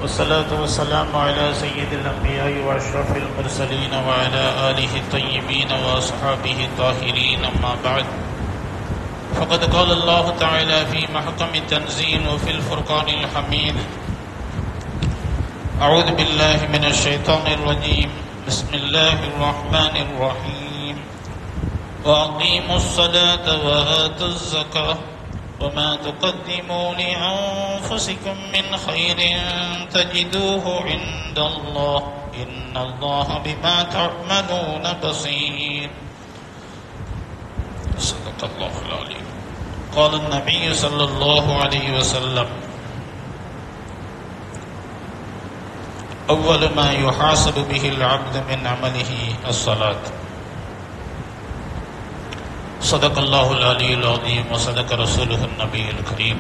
والصلاة والسلام على سيد الأنبياء وأشرف المرسلين وعلى آله الطيبين وأصحابه الطاهرين أما بعد فقد قال الله تعالى في محكم التنزيل وفي الفرقان الحميد أعوذ بالله من الشيطان الرجيم بسم الله الرحمن الرحيم وأقيموا الصلاة وآتوا الزكاة وما تقدموا لأنفسكم من خير تجدوه عند الله إن الله بما تعملون بصير صدق الله العليم قال النبي صلى الله عليه وسلم أول ما يحاسب به العبد من عمله الصلاة صدق الله العلي العظيم وصدق رسوله النبي الكريم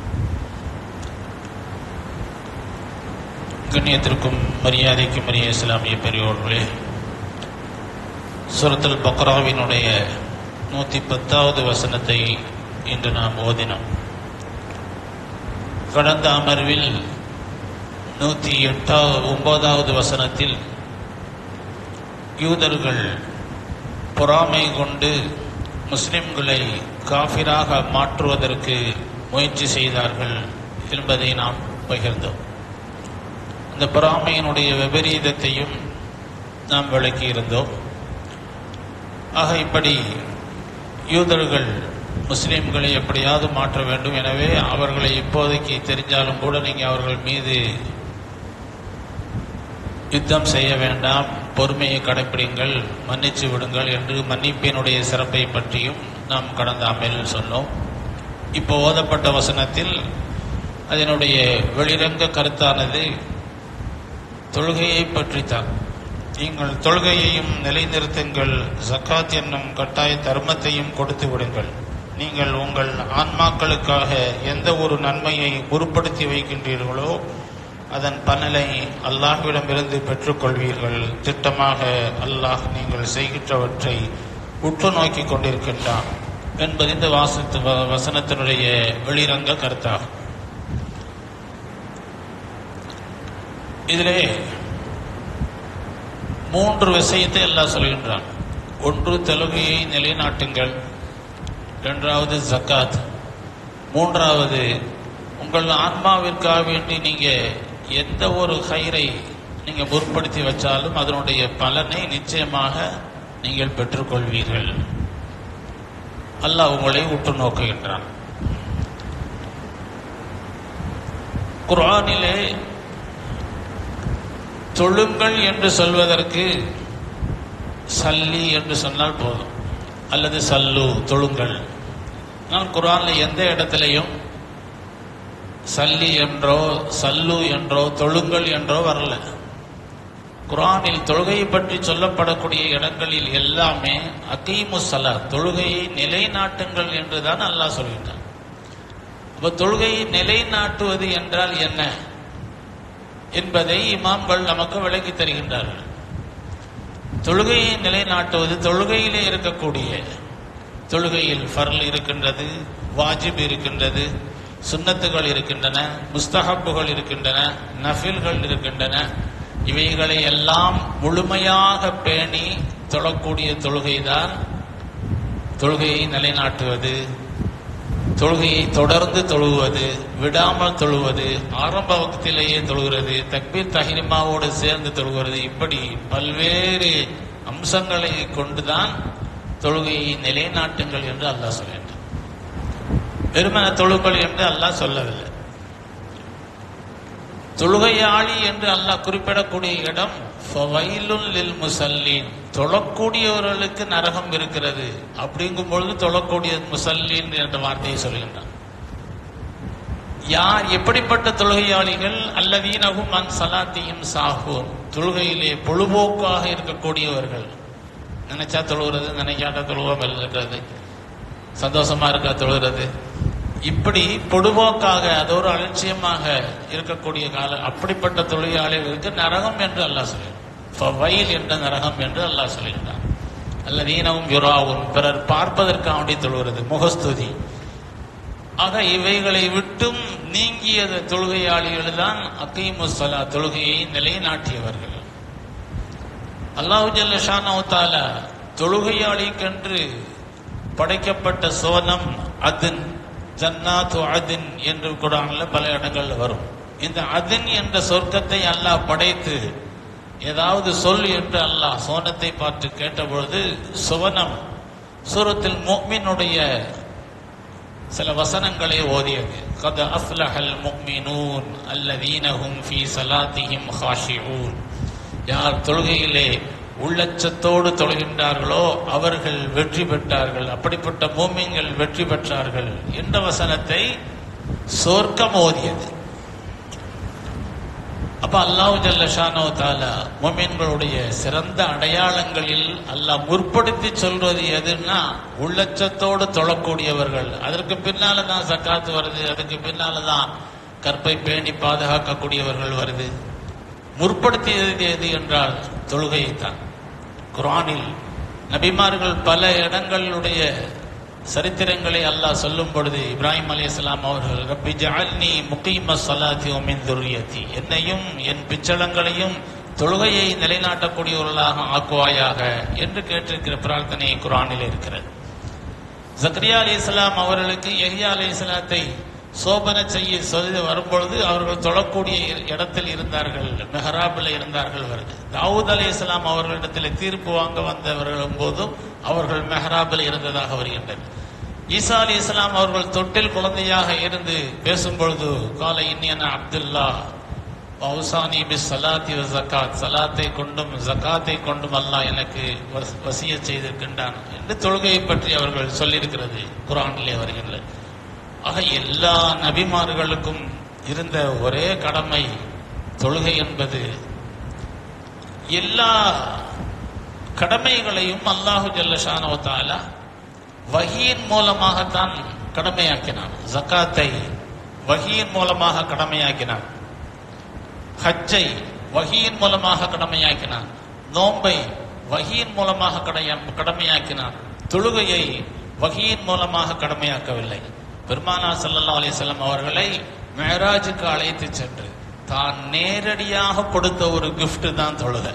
கண்ணியத்திற்கும் மரியாதைக்கும் மரிய இஸ்லாமிய பெரியோர்களே சுரத்துல் பக்ராவினுடைய நூற்றி பத்தாவது வசனத்தை இன்று நாம் ஓதினோம் கடந்த அமர்வில் நூற்றி எட்டாவது ஒன்பதாவது வசனத்தில் யூதர்கள் பொறாமை கொண்டு முஸ்லிம்களை காஃபிராக மாற்றுவதற்கு முயற்சி செய்தார்கள் என்பதை நாம் பகிர்ந்தோம் அந்த பொறாமையினுடைய விபரீதத்தையும் நாம் விளக்கி இருந்தோம் ஆக இப்படி யூதர்கள் முஸ்லிம்களை எப்படியாவது மாற்ற வேண்டும் எனவே அவர்களை இப்போதைக்கு தெரிஞ்சாலும் கூட நீங்கள் அவர்கள் மீது யுத்தம் செய்ய வேண்டாம் பொறுமையை கடைப்பிடிங்கள் மன்னிச்சு விடுங்கள் என்று மன்னிப்பினுடைய சிறப்பை பற்றியும் நாம் கடந்த அமலில் சொன்னோம் இப்போ ஓதப்பட்ட வசனத்தில் அதனுடைய வெளிரங்க கருத்தானது தொழுகையை பற்றித்தான் நீங்கள் தொழுகையையும் நிலைநிறுத்துங்கள் ஜக்காத் என்னும் கட்டாய தர்மத்தையும் கொடுத்து விடுங்கள் நீங்கள் உங்கள் ஆன்மாக்களுக்காக எந்த ஒரு நன்மையை உருப்படுத்தி வைக்கின்றீர்களோ அதன் பலனை அல்லாஹ்விடமிருந்து பெற்றுக்கொள்வீர்கள் திட்டமாக அல்லாஹ் நீங்கள் செய்கின்றவற்றை உற்று நோக்கி கொண்டிருக்கின்றான் என்பது இந்த வாசத்து வசனத்தினுடைய வெளிரங்க கருத்தாகும் இதிலே மூன்று விஷயத்தை எல்லாம் சொல்கின்றான் ஒன்று தொழுகையை நிலைநாட்டுங்கள் இரண்டாவது ஜக்காத் மூன்றாவது உங்கள் ஆன்மாவிற்காக வேண்டி நீங்க எந்த ஒரு கயிறை நீங்க முற்படுத்தி வச்சாலும் அதனுடைய பலனை நிச்சயமாக நீங்கள் பெற்றுக்கொள்வீர்கள் அல்லாஹ் உங்களை உற்று நோக்குகின்றான் குரானிலே தொழுங்கள் என்று சொல்வதற்கு சல்லி என்று சொன்னால் போதும் அல்லது சல்லு தொழுங்கள் ஆனால் குரான்ல எந்த இடத்திலையும் சல்லி என்றோ சல்லு என்றோ தொழுங்கள் என்றோ வரல குரானில் தொழுகையை பற்றி சொல்லப்படக்கூடிய இடங்களில் எல்லாமே அகீமு சலா தொழுகையை நிலைநாட்டுங்கள் என்றுதான் அல்லாஹ் சொல்கின்றான் அப்ப தொழுகையை நிலைநாட்டுவது என்றால் என்ன என்பதை இமாம்கள் நமக்கு விளக்கி தருகின்றார்கள் தொழுகையை நிலைநாட்டுவது தொழுகையிலே இருக்கக்கூடிய தொழுகையில் ஃபர்ல் இருக்கின்றது வாஜிப் இருக்கின்றது சுன்னத்துகள் இருக்கின்றன முஸ்தஹப்புகள் இருக்கின்றன நஃபில்கள் இருக்கின்றன இவைகளை எல்லாம் முழுமையாக பேணி தொழக்கூடிய தொழுகைதான் தொழுகையை நிலைநாட்டுவது தொழுகையை தொடர்ந்து தொழுவது விடாமல் தொழுவது ஆரம்ப வக்கத்திலேயே தொழுகிறது தக்பீர் தஹிரிமாவோடு சேர்ந்து தொழுகிறது இப்படி பல்வேறு அம்சங்களை கொண்டுதான் தொழுகையை நிலைநாட்டுங்கள் என்று அல்லாஹ் சொல்கின்றான் வெறுமன தொழுகள் என்று அல்லாஹ் சொல்லவில்லை தொழுகையாளி என்று அல்லாஹ் குறிப்பிடக்கூடிய இடம் லில் முசல்லீன் தொழக்கூடியவர்களுக்கு நரகம் இருக்கிறது அப்படிங்கும் பொழுது தொழக்கூடிய முசல்லீன் என்ற வார்த்தையை சொல்கின்றான் யார் எப்படிப்பட்ட தொழுகையாளிகள் அல்லதீனகும் அன் சலாத்தியும் சாகூர் தொழுகையிலே பொழுபோக்காக இருக்கக்கூடியவர்கள் நினைச்சா தொழுகிறது நினைக்காட்ட தொழுவாமல் இருக்கிறது சந்தோஷமா இருக்கா தொழுகிறது இப்படி பொடுபோக்காக அது ஒரு அலட்சியமாக இருக்கக்கூடிய காலம் அப்படிப்பட்ட தொழிலாளிகளுக்கு நரகம் என்று அல்லாஹ் சொல்கிறான் வயல் என்ற நரகம் என்று அல்லாஹ் சொல்கின்றான் அல்லதீனவும் யுராவும் பிறர் பார்ப்பதற்காக வேண்டி தொழுகிறது முகஸ்துதி ஆக இவைகளை விட்டும் நீங்கிய தொழுகையாளிகள் தான் அக்கீமுசலா தொழுகையை நிலைநாட்டியவர்கள் அல்லாஹு ஜல்லஷானவத்தால தொழுகையாளிக்கென்று படைக்கப்பட்ட சோனம் அதின் ஜன்னாத்து அதின் என்று குரான்ல பல இடங்கள்ல வரும் இந்த அதின் என்ற சொர்க்கத்தை அல்லாஹ் படைத்து ஏதாவது சொல் என்று அல்லாஹ் சோனத்தை பார்த்து கேட்டபொழுது சுவனம் சூரத்தில் மோமினுடைய சில வசனங்களை ஓதியது கத அஃப்லஹல் முக்மினூன் அல்லதீனஹும் ஃபீ சலாத்திஹிம் ஹாஷிஊன் யார் தொழுகையிலே உள்ளச்சத்தோடு தொழுகின்றார்களோ அவர்கள் வெற்றி பெற்றார்கள் அப்படிப்பட்ட மூமின்கள் வெற்றி பெற்றார்கள் என்ற வசனத்தை சொர்க்கம் ஓதியது அப்ப அல்லாஹ் ஜல்லஷானோ தாலா மொமீன்களுடைய சிறந்த அடையாளங்களில் அல்லாஹ் முற்படுத்தி சொல்றது எதுன்னா உள்ளச்சத்தோடு தொழக்கூடியவர்கள் அதற்கு பின்னால தான் சக்காத்து வருது அதுக்கு பின்னால தான் கற்பை பேணி பாதுகாக்கக்கூடியவர்கள் வருது முற்படுத்தியது எது என்றால் தொழுகையைத்தான் குரானில் நபிமார்கள் பல இடங்களுடைய சரித்திரங்களை அல்லாஹ் சொல்லும் பொழுது இப்ராஹிம் அலையாம் அவர்கள் ரப்பி ஜஅல்னி முகீம ஸலாத்தி வ மின் துர்ரியத்தி என்னையும் என் பிச்சளங்களையும் தொழுகையை நிலைநாட்டக்கூடியவர்களாக ஆக்குவாயாக என்று கேட்டிருக்கிற பிரார்த்தனை குரானில் இருக்கிறது ஜக்ரியா அலி இஸ்லாம் அவர்களுக்கு எஹ்யா அலி இஸ்லாத்தை சோபனை செய்ய சொல்லி வரும்பொழுது அவர்கள் தொழக்கூடிய இடத்தில் இருந்தார்கள் மெஹராபில் இருந்தார்கள் வருது தாவூத் அலி இஸ்லாம் அவர்களிடத்தில் தீர்ப்பு வாங்க வந்தவர்களும் போதும் அவர்கள் மெஹராபில் இருந்ததாக வருகின்றனர் ஈசா அலி இஸ்லாம் அவர்கள் தொட்டில் குழந்தையாக இருந்து பேசும்பொழுது காலை இன்னியன அப்துல்லா பௌசானி பி சலாத்தி ஜக்காத் சலாத்தை கொண்டும் ஜக்காத்தை கொண்டும் அல்லாஹ் எனக்கு வஸ்- வசிய செய்திருக்கின்றான் என்று தொழுகையை பற்றி அவர்கள் சொல்லியிருக்கிறது குரானிலே வருகின்றது ஆக எல்லா நபிமார்களுக்கும் இருந்த ஒரே கடமை தொழுகை என்பது எல்லா கடமைகளையும் அல்லாஹு ஜல்லஷானோ தாலா வகியின் மூலமாகத்தான் கடமையாக்கினான் ஜக்காத்தை வகியின் மூலமாக கடமையாக்கினான் ஹஜ்ஜை வகியின் மூலமாக கடமையாக்கினான் நோன்பை வகியின் மூலமாக கடைய- கடமையாக்கினான் தொழுகையை வகியின் மூலமாக கடமையாக்கவில்லை பெருமானா ஸல்லல்லாஹு அலைஹி வஸல்லம் அவர்களை மேராஜுக்கு அழைத்து சென்று தான் நேரடியாக கொடுத்த ஒரு gift தான் தொழுகை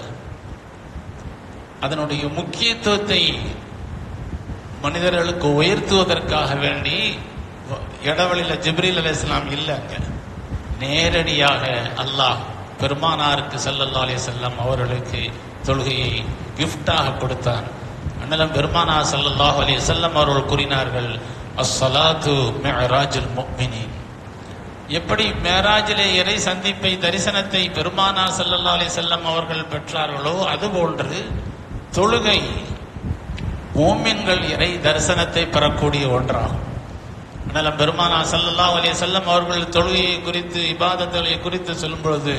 அதனுடைய முக்கியத்துவத்தை மனிதர்களுக்கு உயர்த்துவதற்காக வேண்டி இடவழியில ஜிப்ரீல் அலைஹிஸ்ஸலாம் இல்ல அங்க நேரடியாக அல்லாஹ் பெருமானாருக்கு ஸல்லல்லாஹு அலைஹி வஸல்லம் அவர்களுக்கு தொழுகையை கிஃப்டாக கொடுத்தான் அண்ணலம் பெருமானா ஸல்லல்லாஹு அலைஹி வஸல்லம் அவர்கள் கூறினார்கள் அஸ்ஸலாத்து மிஅராஜுல் முஃமினீன் எப்படி மேராஜிலே இறை சந்திப்பை தரிசனத்தை பெருமானா ஸல்லல்லாஹு அலைஹி வஸல்லம் அவர்கள் பெற்றார்களோ அதுபோன்று தொழுகை மூமின்கள் இறை தரிசனத்தை பெறக்கூடிய ஒன்றாகும் அதனால பெருமானா ஸல்லல்லாஹு அலைஹி வஸல்லம் அவர்கள் தொழுகையை குறித்து இபாதத்துகளை குறித்து சொல்லும் பொழுது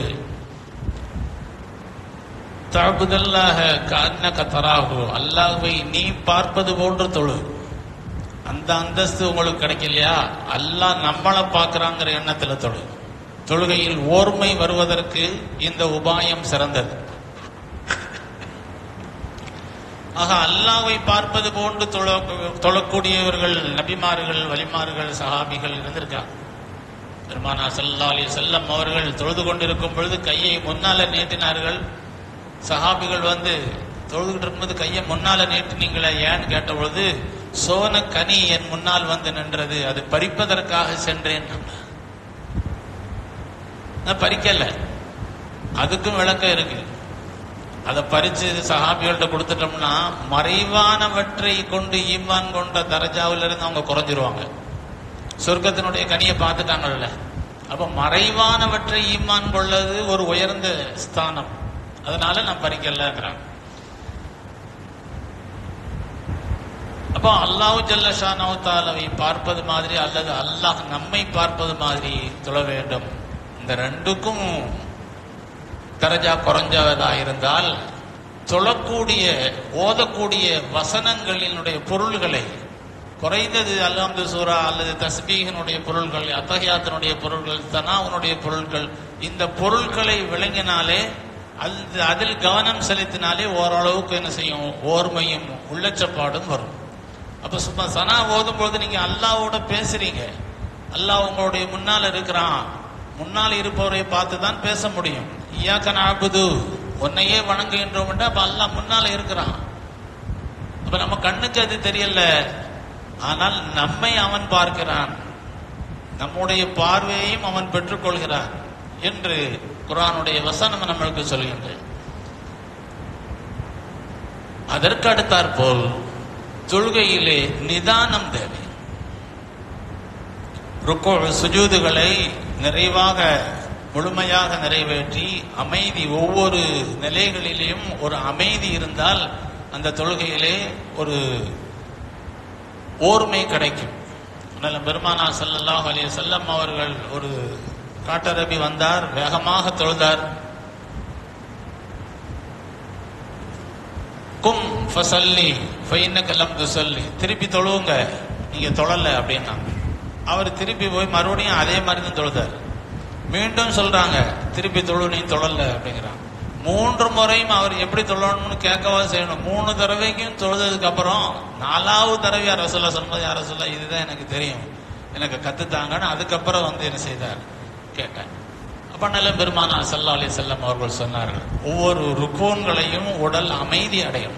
தஅபுதல்லாஹ கஅன்னக தராஹு அல்லாஹ்வை நீ பார்ப்பது போன்று தொழு அந்த அந்தஸ்து உங்களுக்கு கிடைக்கலையா அல்லாஹ் நம்மளை பார்க்கறாங்கிற எண்ணத்துல தொழு தொழுகையில் ஓர்மை வருவதற்கு இந்த உபாயம் சிறந்தது ஆக அல்லாவை பார்ப்பது போன்று தொழ- தொழக்கூடியவர்கள் நபிமார்கள் வலிமார்கள் சஹாபிகள் இருந்திருக்காங்க பெருமானா ஸல்லல்லாஹு அலைஹி வஸல்லம் அவர்கள் தொழுது கொண்டிருக்கும் பொழுது கையை முன்னால நீட்டினார்கள் சஹாபிகள் வந்து தொழுதுகிட்டு இருக்கும்போது கையை முன்னால நீட்டினீங்களே ஏன்னு கேட்ட பொழுது சோன கனி என் முன்னால் வந்து நின்றது அது பறிப்பதற்காக சென்றேன் நான் பறிக்கல அதுக்கும் விளக்கம் இருக்கு அதை பறிச்சு சஹாபிகள்கிட்ட கொடுத்துட்டோம்னா மறைவானவற்றை கொண்டு ஈமான் கொண்ட தரஜாவில இருந்து அவங்க குறைஞ்சிருவாங்க சொர்க்கத்தினுடைய கனியை பார்த்துட்டாங்கல்ல அப்ப மறைவானவற்றை ஈமான் கொள்ளது ஒரு உயர்ந்த ஸ்தானம் அதனால நான் பறிக்கலங்கிறாங்க அப்போ அல்லாஹ் ஜல்லஷானோ தாலவை பார்ப்பது மாதிரி அல்லது அல்லாஹ் நம்மை பார்ப்பது மாதிரி தொழ வேண்டும் இந்த ரெண்டுக்கும் தரஜா குறைஞ்சதா இருந்தால் தொழக்கூடிய ஓதக்கூடிய வசனங்களினுடைய பொருள்களை குறைந்தது அல்ஹம்து சூரா அல்லது தஸ்பீகனுடைய பொருள்கள் அத்தஹியாத்தினுடைய பொருள்கள் தனாவுனுடைய பொருட்கள் இந்த பொருட்களை விளங்கினாலே அது அதில் கவனம் செலுத்தினாலே ஓரளவுக்கு என்ன செய்யும் ஓர்மையும் உள்ளச்சப்பாடும் வரும் அப்ப சும்மா சனா ஓதும் பொழுது நீங்க அல்லாவோட பேசுறீங்க அல்லாஹ் உங்களுடைய முன்னால் இருக்கிறான் முன்னால் இருப்பவரை பார்த்து தான் பேச முடியும் ஐயாக்க நாபுது உன்னையே வணங்குகின்றோம் அப்ப அல்லாஹ் முன்னால இருக்கிறான் அப்ப நம்ம கண்ணுக்கு அது தெரியல ஆனால் நம்மை அவன் பார்க்கிறான் நம்முடைய பார்வையையும் அவன் பெற்றுக்கொள்கிறான் என்று குரானுடைய வசனம் நம்மளுக்கு சொல்கின்றது அதற்கு அடுத்தாற்போல் தொழுகையிலே நிதானம் தேவை ருக்கோ சுஜூதுகளை நிறைவாக முழுமையாக நிறைவேற்றி அமைதி ஒவ்வொரு நிலைகளிலேயும் ஒரு அமைதி இருந்தால் அந்த தொழுகையிலே ஒரு ஓர்மை கிடைக்கும் அதனால பெருமானா ஸல்லல்லாஹு அலைஹி வஸல்லம் அவர்கள் ஒரு காட்டரபி வந்தார் வேகமாக தொழுதார் கும் ஃபசல்லி ஃபைன்னக லம் துசல்லி திருப்பி தொழுவுங்க நீங்க தொழல அப்படின்னா அவர் திருப்பி போய் மறுபடியும் அதே மாதிரி தான் தொழுதார் மீண்டும் சொல்றாங்க திருப்பி தொழு நீ தொழல அப்படிங்கிறான் மூன்று முறையும் அவர் எப்படி தொழணும்னு கேட்கவா செய்யணும் மூணு தடவைக்கும் தொழுததுக்கு அப்புறம் நாலாவது தடவை யார சொல்ல சொன்னது யார சொல்ல இதுதான் எனக்கு தெரியும் எனக்கு கத்துத்தாங்கன்னு அதுக்கப்புறம் வந்து என்ன செய்தார் கேட்டேன் அப்ப நல்ல பெருமானா சல்லா அலி செல்லம் அவர்கள் சொன்னார்கள் ஒவ்வொரு ருக்கோன்களையும் உடல் அமைதி அடையும்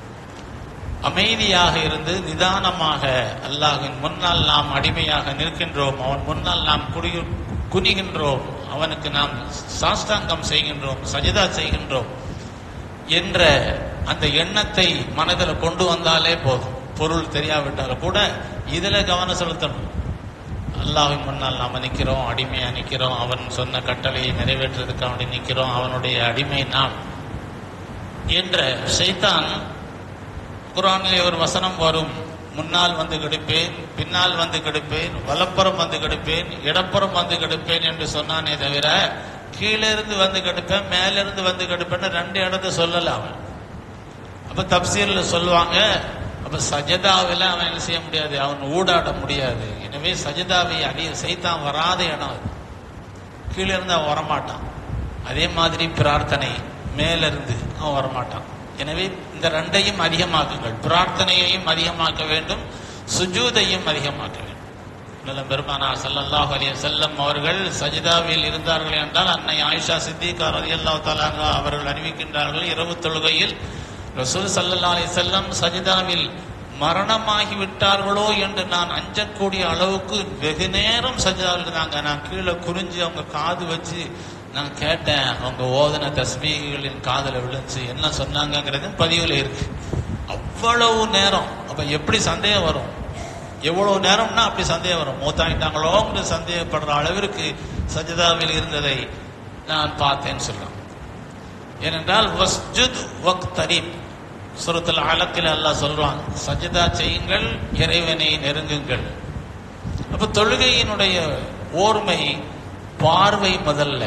அமைதியாக இருந்து நிதானமாக அல்லாஹ்வின் முன்னால் நாம் அடிமையாக நிற்கின்றோம் அவன் முன்னால் நாம் குடி குனிகின்றோம் அவனுக்கு நாம் சாஷ்டாங்கம் செய்கின்றோம் சஜிதா செய்கின்றோம் என்ற அந்த எண்ணத்தை மனதில் கொண்டு வந்தாலே போதும் பொருள் தெரியாவிட்டாலும் கூட இதுல கவனம் செலுத்தணும் அல்லாஹ்வின் முன்னால் நாம் நிற்கிறோம் அடிமையா நிற்கிறோம் அவன் சொன்ன கட்டளையை நிறைவேற்றுறதுக்கு அவனை நிற்கிறோம் அவனுடைய அடிமை நாம் என்ற ஷைத்தான் குரானிலே ஒரு வசனம் வரும் முன்னால் வந்து கெடுப்பேன் பின்னால் வந்து கெடுப்பேன் வலப்புறம் வந்து கெடுப்பேன் இடப்புறம் வந்து கெடுப்பேன் என்று சொன்னானே தவிர கீழே இருந்து வந்து கெடுப்பேன் மேல இருந்து வந்து கெடுப்பேன்னு ரெண்டு இடத்த சொல்லல அவன் அப்ப தப்சீர்ல சொல்லுவாங்க அப்ப சஜதாவில் அவன் என்ன செய்ய முடியாது அவன் ஊடாட முடியாது எனவே சஜதாவை அடிய சைத்தான் வராத இடம் அது கீழே இருந்து அவன் வரமாட்டான் அதே மாதிரி பிரார்த்தனை மேல இருந்து அவன் வரமாட்டான் எனவே இந்த ரெண்டையும் அதிகமாக்குங்கள் பிரார்த்தனையையும் அதிகமாக்க வேண்டும் சுஜூதையும் அதிகமாக்க வேண்டும் நல்ல பெருமானா ஸல்லல்லாஹு அலைஹி வஸல்லம் அவர்கள் சஜிதாவில் இருந்தார்கள் என்றால் அன்னை ஆயிஷா சித்திகா ரலியல்லாஹு தஆலா அன்ஹா அவர்கள் அறிவிக்கின்றார்கள் இரவு தொழுகையில் ரசூல் ஸல்லல்லாஹு அலைஹி வஸல்லம் சஜிதாவில் மரணமாகி விட்டார்களோ என்று நான் அஞ்சக்கூடிய அளவுக்கு வெகு நேரம் சஜிதாவில் இருந்தாங்க நான் கீழே குறிஞ்சு அவங்க காது வச்சு நான் கேட்டேன் அவங்க ஓதன தஸ்மீகளின் காதல விழுந்துச்சு என்ன சொன்னாங்கங்கிறது பதிவுல இருக்கு அவ்வளவு நேரம் அப்ப எப்படி சந்தேகம் வரும் எவ்வளவு நேரம்னா அப்படி சந்தேகம் வரும் மூத்தாயிட்டாங்களோங்கிற சந்தேகப்படுற அளவிற்கு சஜிதாவில் இருந்ததை நான் பார்த்தேன்னு சொல்றேன் ஏனென்றால் வஸ்ஜுத் வக்தரீப் சுரத்தில் அலக்கில் அல்லாஹ் சொல்றான் சஜிதா செய்யுங்கள் இறைவனை நெருங்குங்கள் அப்ப தொழுகையினுடைய ஓர்மை பார்வை முதல்ல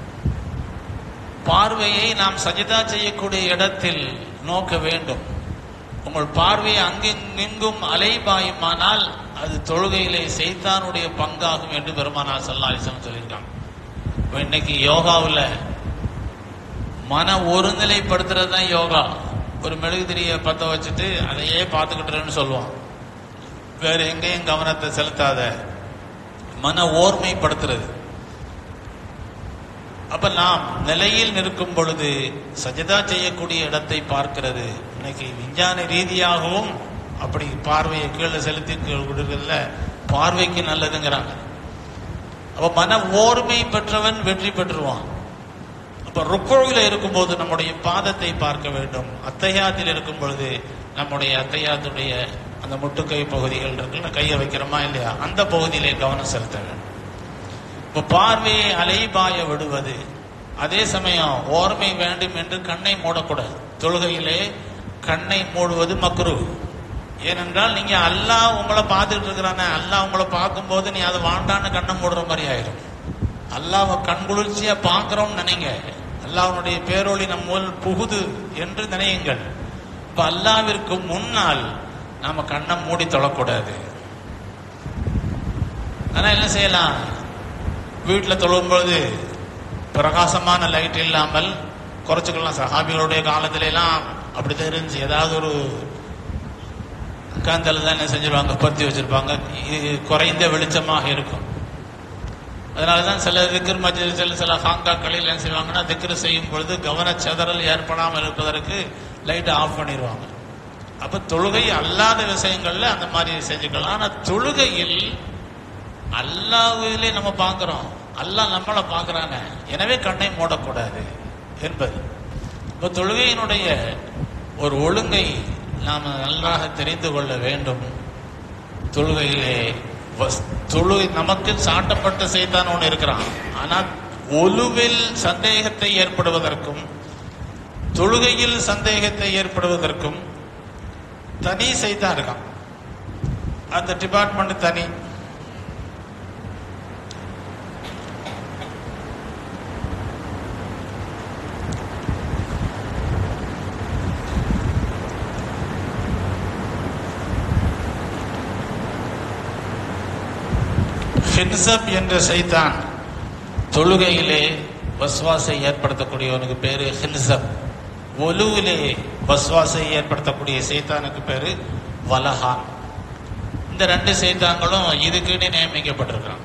பார்வையை நாம் சஜிதா செய்யக்கூடிய இடத்தில் நோக்க வேண்டும் உங்கள் பார்வை அங்கெங்கும் அலைபாயுமானால் அது தொழுகையிலே செய்தானுடைய பங்காகும் என்று பெருமானார் சல்லாலிசம் சொல்லியிருக்காங்க இப்ப இன்னைக்கு யோகாவில் மன ஒருநிலைப்படுத்துறது தான் யோகா ஒரு மெழுகுதிரியை பத்த வச்சுட்டு அதையே பார்த்துக்கிட்டுறேன்னு சொல்லுவான் வேற எங்கேயும் கவனத்தை செலுத்தாத மன ஓர்மைப்படுத்துறது அப்ப நாம் நிலையில் நிற்கும் பொழுது சஜதா செய்யக்கூடிய இடத்தை பார்க்கிறது இன்னைக்கு விஞ்ஞான ரீதியாகவும் அப்படி பார்வையை கீழே செலுத்தி கொடுக்கறதுல பார்வைக்கு நல்லதுங்கிறாங்க அப்ப மன ஓர்மை பெற்றவன் வெற்றி பெற்றுவான் அப்ப ருக்கோவில் இருக்கும்போது நம்முடைய பாதத்தை பார்க்க வேண்டும் அத்தையாத்தில் இருக்கும் பொழுது நம்முடைய அத்தையாத்துடைய அந்த முட்டுக்கை பகுதிகள் இருக்குல்ல கையை வைக்கிறோமா இல்லையா அந்த பகுதியிலே கவனம் செலுத்த வேண்டும் இப்ப பார்வையை அலைபாய விடுவது அதே சமயம் ஓர்மை வேண்டும் என்று கண்ணை மூடக்கூடாது தொழுகையிலே கண்ணை மூடுவது மக்ரு ஏனென்றால் நீங்க அல்லாஹ் உங்களை பார்த்துட்டு இருக்கிறானே அல்லாஹ் உங்களை பார்க்கும்போது நீ அதை வாண்டான்னு கண்ணை மூடுற மாதிரி ஆயிரும் அல்லாஹ் கண் குளிர்ச்சியா பார்க்கிறோம் நினைங்க அல்லாஹ்வுடைய பேரொளி நம்ம புகுது என்று நினையுங்கள் இப்ப அல்லாவிற்கு முன்னால் நாம கண்ணை மூடி தொழக்கூடாது ஆனா என்ன செய்யலாம் வீட்டில் தொழும்பொழுது பிரகாசமான லைட் இல்லாமல் குறைச்சிக்கலாம் சஹாபிகளுடைய காலத்துல எல்லாம் அப்படித்தான் இருந்துச்சு ஏதாவது ஒரு காந்தல தான் என்ன செஞ்சிருவாங்க பத்தி வச்சிருப்பாங்க இது குறைந்த வெளிச்சமாக இருக்கும் அதனால தான் சில திக்கர் மஜ்லிஸில் சில ஹாங்காக்களில் என்ன செய்வாங்கன்னா திக்கர் செய்யும் பொழுது கவனச்சிதறல் ஏற்படாமல் இருப்பதற்கு லைட்டை ஆஃப் பண்ணிடுவாங்க அப்ப தொழுகை அல்லாத விஷயங்கள்ல அந்த மாதிரி செஞ்சுக்கலாம் ஆனா தொழுகையில் அல்லாஹ்விலே நம்ம பார்க்கிறோம் அல்லாஹ் நம்மளை பார்க்கறாங்க எனவே கண்ணை மூடக்கூடாது என்பது இப்போ தொழுகையினுடைய ஒரு ஒழுங்கை நாம் நன்றாக தெரிந்து கொள்ள வேண்டும் தொழுகையிலே வஸ்- தொழுகை நமக்கு சாட்டப்பட்ட செய்தான் ஒன்று இருக்கிறான் ஆனால் ஒலுவில் சந்தேகத்தை ஏற்படுவதற்கும் தொழுகையில் சந்தேகத்தை ஏற்படுவதற்கும் தனி செய்தான் இருக்கான் அந்த டிபார்ட்மெண்ட் தனி ஹின்சப் என்ற சைத்தான் தொழுகையிலே வஸ்வாசை ஏற்படுத்தக்கூடியவனுக்கு பேரு ஹின்சப் ஒலுவிலே வஸ்வாசை ஏற்படுத்தக்கூடிய சைத்தானுக்கு பேரு வலஹான் இந்த ரெண்டு சைத்தான்களும் இதுக்குன்னு நியமிக்கப்பட்டிருக்கான்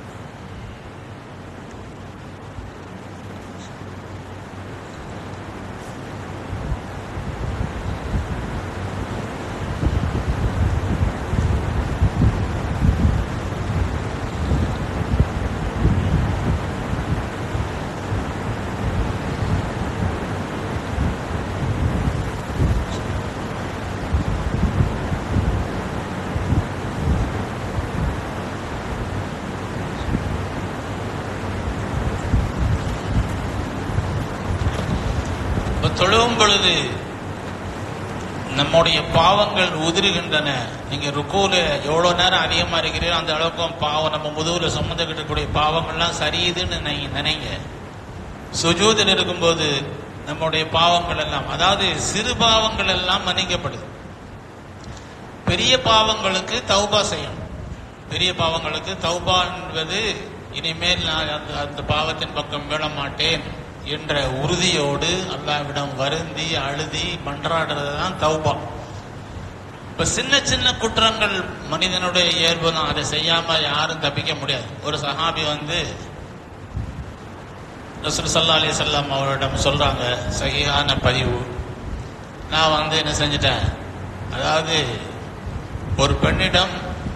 இப்ப தொழுவும் பொழுது நம்முடைய பாவங்கள் உதிருகின்றன நீங்க ருக்கூல எவ்வளவு நேரம் அதிகமா இருக்கிறீரோ அந்த அளவுக்கு பாவம் நம்ம முதுகுல சுமந்துகிட்டு இருக்கக்கூடிய பாவங்கள்லாம் சரியுதுன்னு நீங்க நினைங்க சுஜூதில் இருக்கும்போது நம்முடைய பாவங்கள் எல்லாம் அதாவது சிறு பாவங்கள் எல்லாம் மன்னிக்கப்படுது பெரிய பாவங்களுக்கு தௌபா செய்யணும் பெரிய பாவங்களுக்கு தௌபா என்பது இனிமேல் நான் அந்த அந்த பாவத்தின் பக்கம் விட மாட்டேன் என்ற உறுதியோடு அல்லாவிடம் வருந்தி அழுதி மன்றாடுறது தான் தௌபா இப்ப சின்ன சின்ன குற்றங்கள் மனிதனுடைய இயல்பு தான் அதை செய்யாம யாரும் தப்பிக்க முடியாது ஒரு சஹாபி வந்து ரசூல் சல்லா அலி செல்லம் அவரிடம் சொல்றாங்க சகிஹான பதிவு நான் வந்து என்ன செஞ்சிட்டேன் அதாவது ஒரு பெண்ணிடம்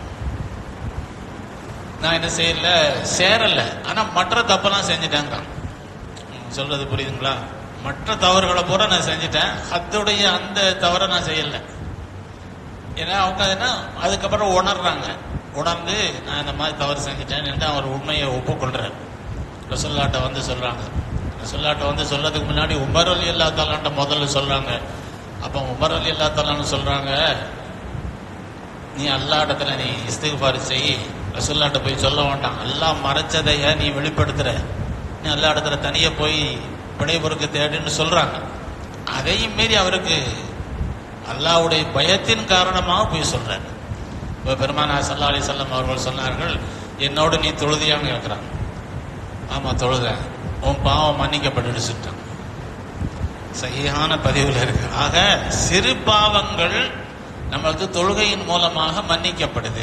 நான் என்ன செய்யல சேரல ஆனா மற்ற தப்பெல்லாம் செஞ்சுட்டேங்க சொல்றது புரியுதுங்களா மற்ற தவறுகளை பூரா நான் செஞ்சுட்டேன் அதோடைய அந்த தவறை நான் செய்யல ஏன்னா அவங்க என்ன அதுக்கப்புறம் உணர்றாங்க உணர்ந்து நான் இந்த மாதிரி தவறு செஞ்சுட்டேன் என்று அவர் உண்மையை ஒப்புக்கொள்றார் ரசோல்லாட்ட வந்து சொல்றாங்க ரசோல்லாட்ட வந்து சொல்றதுக்கு முன்னாடி உமர் அலி அல்லா தாலான்ட்ட முதல்ல சொல்றாங்க அப்ப உமர் அலி அல்லா தாலான்னு சொல்றாங்க நீ அல்லா இடத்துல நீ இஸ்திகுபார் செய் ரசூல்லாட்ட போய் சொல்ல வேண்டாம் அல்லாஹ் மறைச்சதைய நீ வெளிப்படுத்துற நீ அல்லா இடத்துல தனியா போய் பிழைபொறுக்க தேடுன்னு சொல்றாங்க அதையும் மீறி அவருக்கு அல்லாஹ்வுடைய பயத்தின் காரணமாக போய் சொல்றாரு இப்போ பெருமானா சல்லா அலி சொல்லம் அவர்கள் சொன்னார்கள் என்னோடு நீ தொழுதியான்னு கேட்கிறாங்க ஆமா தொழுத உன் பாவம் மன்னிக்கப்பட்டு சொல்லிட்டான் சரியான பதிவில் இருக்கு ஆக சிறு பாவங்கள் நம்மளுக்கு தொழுகையின் மூலமாக மன்னிக்கப்படுது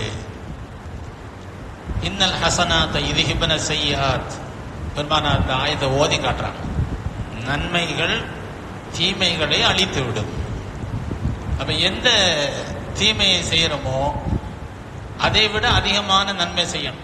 இன்னல் ஹசனாத்த இதுகிபன செய்யாத் பெருமானா அந்த ஆயத்தை ஓதி காட்டுறாங்க நன்மைகள் தீமைகளை அழித்து விடும் அப்ப எந்த தீமையை செய்யறோமோ அதை விட அதிகமான நன்மை செய்யணும்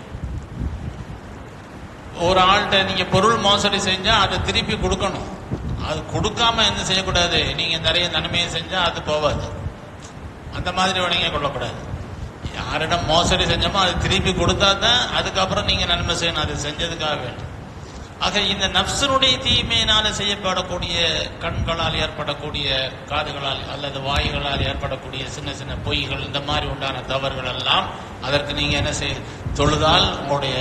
ஒரு ஆள்கிட்ட நீங்க பொருள் மோசடி செஞ்சா அதை திருப்பி கொடுக்கணும் அது கொடுக்காம என்ன செய்யக்கூடாது நீங்க நிறைய நன்மையை செஞ்சா அது போவாது அந்த மாதிரி வணங்க கொள்ளக்கூடாது யாரிடம் மோசடி செஞ்சோமோ அது திருப்பி கொடுத்தா தான் அதுக்கப்புறம் நீங்க நன்மை செய்யணும் அது செஞ்சதுக்காக வேண்டும் ஆக இந்த நப்சனுடைய தீமையினால செய்யப்படக்கூடிய கண்களால் ஏற்படக்கூடிய காதுகளால் அல்லது வாய்களால் ஏற்படக்கூடிய சின்ன சின்ன பொய்கள் இந்த மாதிரி உண்டான தவறுகள் எல்லாம் அதற்கு நீங்க என்ன செய் தொழுதால் உங்களுடைய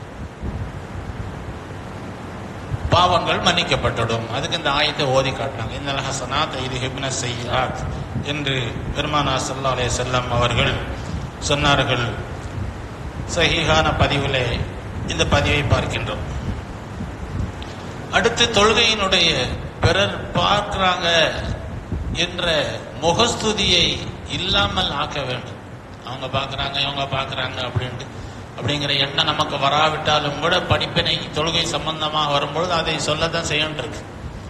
பாவங்கள் மன்னிக்கப்பட்டுடும் அதுக்கு இந்த ஆயத்தை ஓதி காட்டுறாங்க இந்த ஹசனாத் இது ஹிப்ன செய்யாத் என்று பெருமானா சல்லா அலே செல்லம் அவர்கள் சொன்னார்கள் சஹீஹான பதிவிலே இந்த பதிவை பார்க்கின்றோம் அடுத்து தொழுகையினுடைய பிறர் பார்க்கிறாங்க என்ற முகஸ்துதியை இல்லாமல் ஆக்க வேண்டும் அவங்க பார்க்கறாங்க இவங்க பார்க்கறாங்க அப்படின்ட்டு அப்படிங்கிற எண்ணம் நமக்கு வராவிட்டாலும் கூட படிப்பினை தொழுகை சம்பந்தமாக வரும்பொழுது அதை சொல்லத்தான் செய்யன்றிருக்கு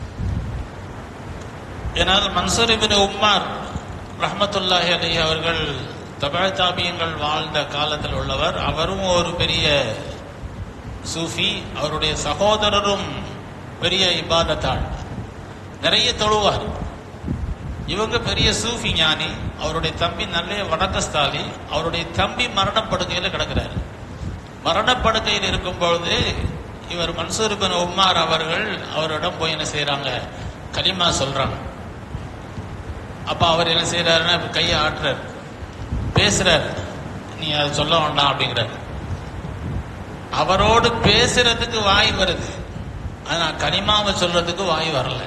ஏனால் மன்சூர் இபின் உம்மார் ரஹமத்துல்லாஹி அலி அவர்கள் தபா தாபியங்கள் வாழ்ந்த காலத்தில் உள்ளவர் அவரும் ஒரு பெரிய சூஃபி அவருடைய சகோதரரும் பெரிய இபாதத்தாள் நிறைய தொழுவார் இவங்க பெரிய சூஃபி ஞானி அவருடைய தம்பி நல்ல வணக்கஸ்தாலி அவருடைய தம்பி மரணப்படுக்கையில் கிடக்கிறார் மரணப்படுக்கையில் இருக்கும் பொழுது இவர் மன்சூர் பின் உம்மார் அவர்கள் அவரிடம் போய் என்ன செய்யறாங்க கலிமா சொல்றாங்க அப்ப அவர் என்ன செய்யறாருன்னா கையை ஆட்டுறாரு பேசுறாரு நீ அதை சொல்ல வேண்டாம் அப்படிங்கிறார் அவரோடு பேசுறதுக்கு வாய் வருது ஆனா கனிமாவை சொல்றதுக்கு வாய் வரல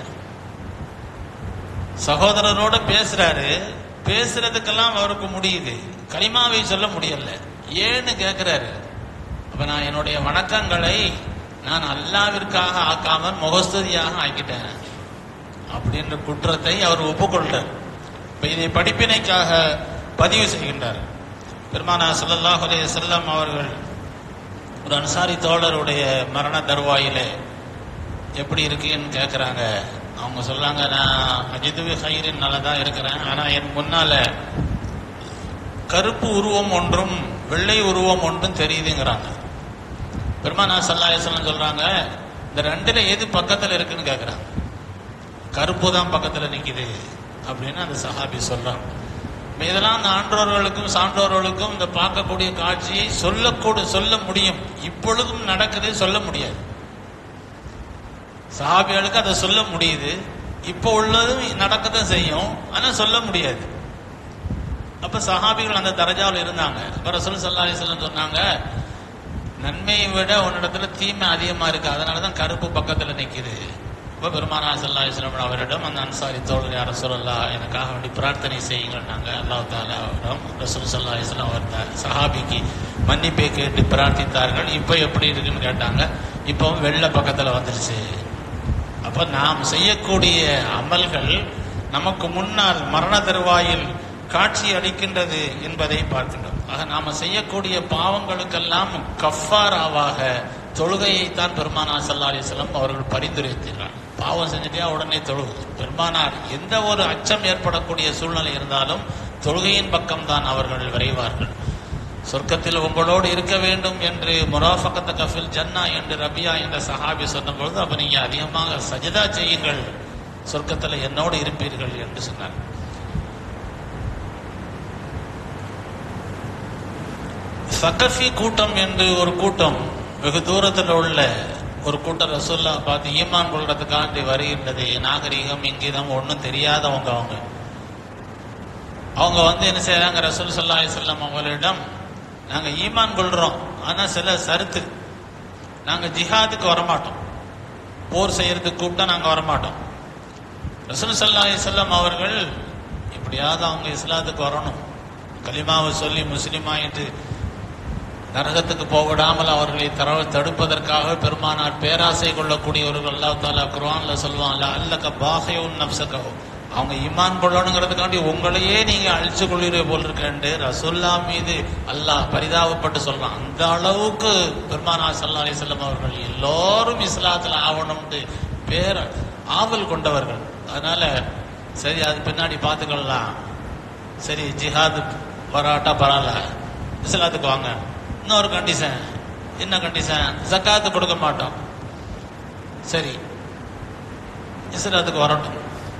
சகோதரரோட பேசுறாரு பேசுறதுக்கெல்லாம் அவருக்கு முடியுது கனிமாவை சொல்ல முடியல ஏன்னு கேக்குறாரு அப்ப நான் என்னுடைய வணக்கங்களை நான் அல்லாவிற்காக ஆக்காம முகஸ்துதியாக ஆக்கிட்டேன் அப்படின்ற குற்றத்தை அவர் ஒப்புக்கொண்டார் இப்ப இதை படிப்பினைக்காக பதிவு செய்கின்றார் பெருமானா ஸல்லல்லாஹு அலைஹி வஸல்லம் அவர்கள் ஒரு அன்சாரி தோழருடைய மரண தருவாயிலே எப்படி இருக்குன்னு கேட்குறாங்க அவங்க சொல்றாங்க நான் அஜிதுவி ஹைரின் நல்லா தான் இருக்கிறேன் ஆனா என் முன்னால கருப்பு உருவம் ஒன்றும் வெள்ளை உருவம் ஒன்றும் தெரியுதுங்கிறாங்க பெருமானா சல்லாஹம் சொல்றாங்க இந்த ரெண்டுல எது பக்கத்துல இருக்குன்னு கேக்குறாங்க கருப்பு தான் பக்கத்துல நிக்குது அப்படின்னு அந்த சஹாபி சொல்றாங்க இப்ப இதெல்லாம் அந்த ஆன்றோர்களுக்கும் சான்றோர்களுக்கும் இந்த பார்க்கக்கூடிய காட்சியை சொல்லக்கூட சொல்ல முடியும் இப்பொழுதும் நடக்குது சொல்ல முடியாது சஹாபிகளுக்கு அதை சொல்ல முடியுது இப்போ உள்ளதும் நடக்கத்தான் செய்யும் ஆனா சொல்ல முடியாது அப்ப சஹாபிகள் அந்த தரஜாவில் இருந்தாங்க அப்ப ரசூல் சல்லா அலிஸ்லாம் சொன்னாங்க நன்மையை விட உன்னிடத்துல தீமை அதிகமா இருக்கு அதனாலதான் கருப்பு பக்கத்துல நிக்குது இப்ப பெருமானா சல்லா அலிஸ்லாம் அவரிடம் அந்த அன்சாரி தோழர் யார சொல்லலா எனக்காக வேண்டி பிரார்த்தனை செய்யுங்கன்னாங்க அல்லாஹ் தாலா அவரிடம் ரசூல் சல்லா அலிஸ்லாம் அவர் த- சஹாபிக்கு மன்னிப்பை கேட்டு பிரார்த்தித்தார்கள் இப்போ எப்படி இருக்குன்னு கேட்டாங்க இப்போ வெள்ளை பக்கத்துல வந்துருச்சு அப்ப நாம் செய்யக்கூடிய அமல்கள் நமக்கு முன்னால் மரண தருவாயில் காட்சி அளிக்கின்றது என்பதை பார்க்கின்றோம் ஆக நாம செய்யக்கூடிய பாவங்களுக்கெல்லாம் கஃபாராவாக தொழுகையை தான் பெருமானார் சல்லா அலிஸ்லாம் அவர்கள் பரிந்துரைத்தார்கள் பாவம் செஞ்சுட்டே உடனே தொழுகு பெருமானார் எந்த ஒரு அச்சம் ஏற்படக்கூடிய சூழ்நிலை இருந்தாலும் தொழுகையின் பக்கம் தான் அவர்கள் விரைவார்கள் சொர்க்கத்தில் உங்களோடு இருக்க வேண்டும் என்று முராஃபகத்த கஃபில் ஜன்னா என்று ரபியா என்ற சஹாபி சொன்னபொழுது அப்ப நீங்க அதிகமாக சஜதா செய்யுங்கள் சொர்க்கத்தில் என்னோடு இருப்பீர்கள் என்று சொன்னார் சகஃபி கூட்டம் என்று ஒரு கூட்டம் வெகு தூரத்தில் உள்ள ஒரு கூட்டம் ரசூல்லா பார்த்து ஈமான் கொள்றதுக்காண்டி வருகின்றது நாகரிகம் இங்கீதம் ஒன்றும் தெரியாதவங்க அவங்க அவங்க வந்து என்ன செய்யறாங்க ரசூல் சல்லா செல்லம் அவங்களிடம் நாங்க ஈமான் கொள்றோம் ஆனா சில சருத்து நாங்க ஜிஹாதுக்கு வரமாட்டோம் போர் செய்யறதுக்கு கூப்பிட்டா நாங்க வரமாட்டோம் ரசூல் சல்லா செல்லம் அவர்கள் எப்படியாவது அவங்க இஸ்லாத்துக்கு வரணும் கலிமாவை சொல்லி முஸ்லீம் ஆயிட்டு நரகத்துக்கு போகவிடாமல் அவர்களை தர தடுப்பதற்காக பெருமானார் பேராசை கொள்ளக்கூடியவர்கள் அல்லாஹ் தாலா குர்ஆன்ல சொல்லுவான்ல அல்லக்க பாகையும் நப்சகவும் அவங்க ஈமான் கொள்ளணுங்கிறதுக்காண்டி உங்களையே நீங்க அழிச்சு கொள்ளிருவே போல் இருக்கேன்ட்டு ரசுல்லா மீது அல்லாஹ் பரிதாபப்பட்டு சொல்றான் அந்த அளவுக்கு பெருமானார் சல்லா அலிசல்லம் அவர்கள் எல்லோரும் இஸ்லாத்துல ஆவணும்ட்டு பேர ஆவல் கொண்டவர்கள் அதனால சரி அது பின்னாடி பார்த்துக்கலாம் சரி ஜிஹாது வராட்டா பரவாயில்ல இஸ்லாத்துக்கு வாங்க இன்னொரு கண்டிஷன் என்ன கண்டிஷன் ஜக்காத்து கொடுக்க மாட்டோம் சரி இஸ்லாத்துக்கு வரட்டும்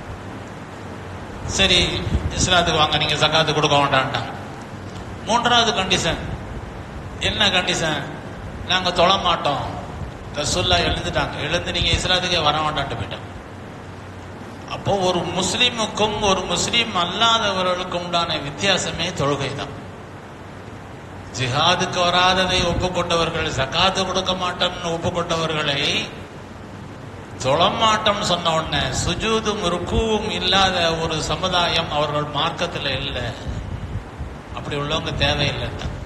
சரி இஸ்லாத்துக்கு வாங்க நீங்க ஜக்காத்து கொடுக்க வேண்டாம்ட்டாங்க மூன்றாவது கண்டிஷன் என்ன கண்டிஷன் நாங்க தொழ மாட்டோம் ரசூல்லா எழுந்துட்டாங்க எழுந்து நீங்க இஸ்லாத்துக்கே வர வேண்டாம்ட்டு போயிட்டாங்க அப்போ ஒரு முஸ்லிமுக்கும் ஒரு முஸ்லிம் அல்லாதவர்களுக்கும் உண்டான வித்தியாசமே தொழுகை தான் ஜிஹாதுக்கு வராததை ஒப்புக்கொண்டவர்கள் ஜக்காத்து கொடுக்க மாட்டோம்னு ஒப்புக்கொண்டவர்களை தொழமாட்டம் சொன்ன உடனே சுஜூதும் ருக்குவும் இல்லாத ஒரு சமுதாயம் அவர்கள் மார்க்கத்தில் இல்லை அப்படி உள்ளவங்க தேவையில்லை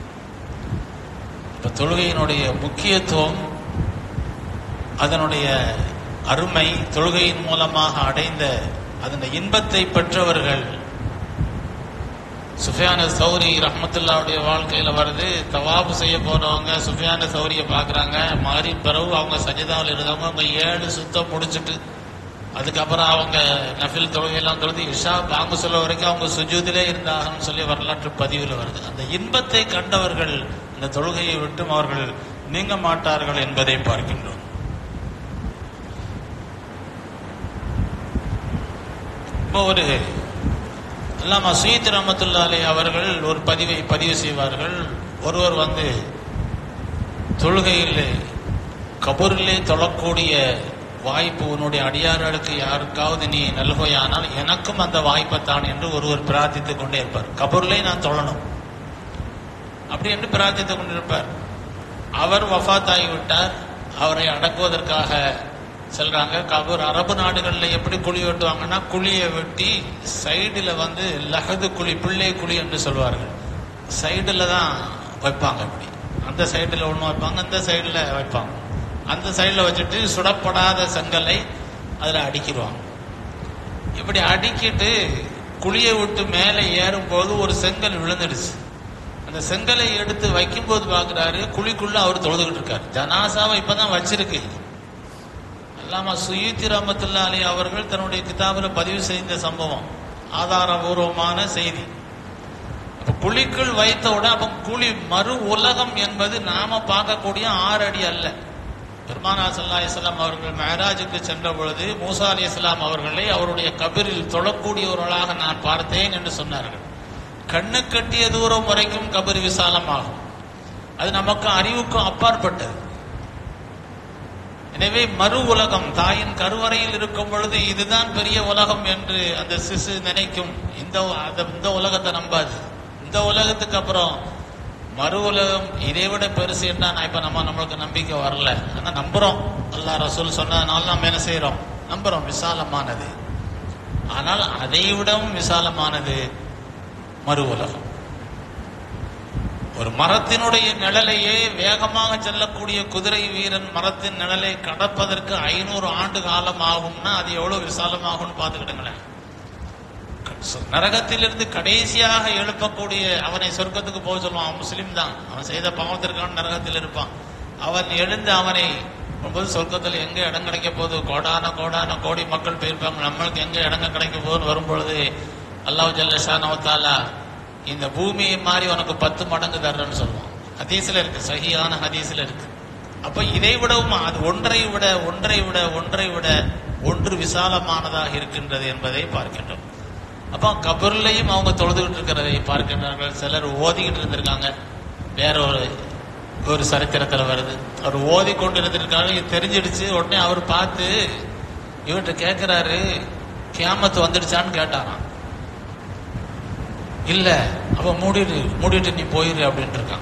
இப்ப தொழுகையினுடைய முக்கியத்துவம் அதனுடைய அருமை தொழுகையின் மூலமாக அடைந்த அதன் இன்பத்தை பெற்றவர்கள் சுஃபியான சௌரி ரஹமத்துல்லாவுடைய வாழ்க்கையில வருது தவாபு செய்ய போனவங்க சுஃபியான சௌரிய பாக்குறாங்க மாறி பிறகு அவங்க சஜிதாவில் இருந்தவங்க அவங்க ஏழு சுத்தம் முடிச்சிட்டு அதுக்கப்புறம் அவங்க நஃபில் தொழுகையெல்லாம் தொழுது இஷா பாங்க சொல்ல வரைக்கும் அவங்க சுஜூதிலே இருந்தாங்கன்னு சொல்லி வரலாற்று பதிவில் வருது அந்த இன்பத்தை கண்டவர்கள் இந்த தொழுகையை விட்டும் அவர்கள் நீங்க மாட்டார்கள் என்பதை பார்க்கின்றோம் இப்போ ஒரு அல்லாமா சீத் ரஹமத்துல்லாலே அவர்கள் ஒரு பதிவை பதிவு செய்வார்கள் ஒருவர் வந்து தொழுகையில் கபூரிலே தொழக்கூடிய வாய்ப்பு உன்னுடைய அடியார்களுக்கு யாருக்காவது நீ நல்கையானால் எனக்கும் அந்த வாய்ப்பை தான் என்று ஒருவர் பிரார்த்தித்துக் கொண்டே இருப்பார் கபூர்லே நான் தொழணும் அப்படி என்று பிரார்த்தித்துக் கொண்டிருப்பார் அவர் வஃத் ஆகிவிட்டார் அவரை அடக்குவதற்காக செல்றாங்க கபூர் அரபு நாடுகளில் எப்படி குழி வெட்டுவாங்கன்னா குழியை வெட்டி சைடுல வந்து லஹது குழி பிள்ளை குழி என்று சொல்வார்கள் சைடுல தான் வைப்பாங்க அப்படி அந்த சைடுல ஒன்று வைப்பாங்க அந்த சைடுல வைப்பாங்க அந்த சைடுல வச்சுட்டு சுடப்படாத செங்கலை அதுல அடிக்கிடுவாங்க இப்படி அடிக்கிட்டு குழியை விட்டு மேலே ஏறும்போது ஒரு செங்கல் விழுந்துடுச்சு அந்த செங்கலை எடுத்து வைக்கும்போது பாக்குறாரு குழிக்குள்ள அவர் தொழுதுகிட்டு இருக்காரு ஜனாசாவை இப்பதான் வச்சிருக்கு அல்லாமா சுயீத்தி ரஹமத்துல்லா அலி அவர்கள் தன்னுடைய கிதாபில் பதிவு செய்த சம்பவம் ஆதாரபூர்வமான செய்தி அப்ப குழிக்குள் வைத்த உடனே அப்ப குழி மறு உலகம் என்பது நாம பார்க்கக்கூடிய ஆறு அடி அல்ல பெருமானா சல்லா இஸ்லாம் அவர்கள் மெஹராஜுக்கு சென்ற பொழுது மூசா அலி இஸ்லாம் அவர்களை அவருடைய கபிரில் தொழக்கூடியவர்களாக நான் பார்த்தேன் என்று சொன்னார்கள் கண்ணு கட்டிய தூரம் வரைக்கும் கபர் விசாலமாகும் அது நமக்கு அறிவுக்கும் அப்பாற்பட்டது எனவே மறு உலகம் தாயின் கருவறையில் இருக்கும் பொழுது இதுதான் பெரிய உலகம் என்று அந்த சிசு நினைக்கும் இந்த அந்த- இந்த உலகத்தை நம்பாது இந்த உலகத்துக்கு அப்புறம் மறு உலகம் இதை விட பெருசு என்ன நான் இப்ப நம்ம நம்மளுக்கு நம்பிக்கை வரல ஆனா நம்புறோம் அல்லாஹ் ரசூல் சொன்னதுனால நம்ம என்ன செய்யறோம் நம்புறோம் விசாலமானது ஆனால் அதை விடவும் விசாலமானது மறு உலகம் ஒரு மரத்தினுடைய நிழலையே வேகமாக செல்லக்கூடிய குதிரை வீரன் மரத்தின் நிழலை கடப்பதற்கு ஐநூறு ஆண்டு காலம் ஆகும்னா அது எவ்வளவு விசாலமாகும்னு பார்த்துக்கிடுங்களேன் நரகத்திலிருந்து கடைசியாக எழுப்பக்கூடிய அவனை சொர்க்கத்துக்கு போக சொல்லுவான் அவன் முஸ்லீம் தான் அவன் செய்த பாவத்திற்கான நரகத்தில் இருப்பான் அவன் எழுந்து அவனை போது சொர்க்கத்தில் எங்க இடம் கிடைக்க போகுது கோடான கோடான கோடி மக்கள் போயிருப்பாங்க நம்மளுக்கு எங்க இடம் கிடைக்க போகுதுன்னு வரும்பொழுது அல்லாஹ் ஜல்லஷானவத்தாலா இந்த பூமியை மாதிரி உனக்கு பத்து மடங்கு தர்றேன்னு சொல்லுவான் ஹதீஸ்ல இருக்கு சஹியான ஹதீஸ்ல இருக்கு அப்ப இதை விடவும் அது ஒன்றை விட ஒன்றை விட ஒன்றை விட ஒன்று விசாலமானதாக இருக்கின்றது என்பதை பார்க்கின்றோம் அப்போ கபர்லையும் அவங்க தொழுதுகிட்டு இருக்கிறதை பார்க்கின்றார்கள் சிலர் ஓதிக்கிட்டு இருந்திருக்காங்க வேற ஒரு ஒரு சரித்திரத்துல வருது அவர் ஓதி கொண்டு இருந்திருக்காரு இது தெரிஞ்சிடுச்சு உடனே அவர் பார்த்து இவர்கிட்ட கேட்கிறாரு கியாமத்து வந்துடுச்சான்னு கேட்டாராம் இல்ல அவ மூடிடு மூடிட்டு நீ போயிரு அப்படின்ட்டு இருக்கான்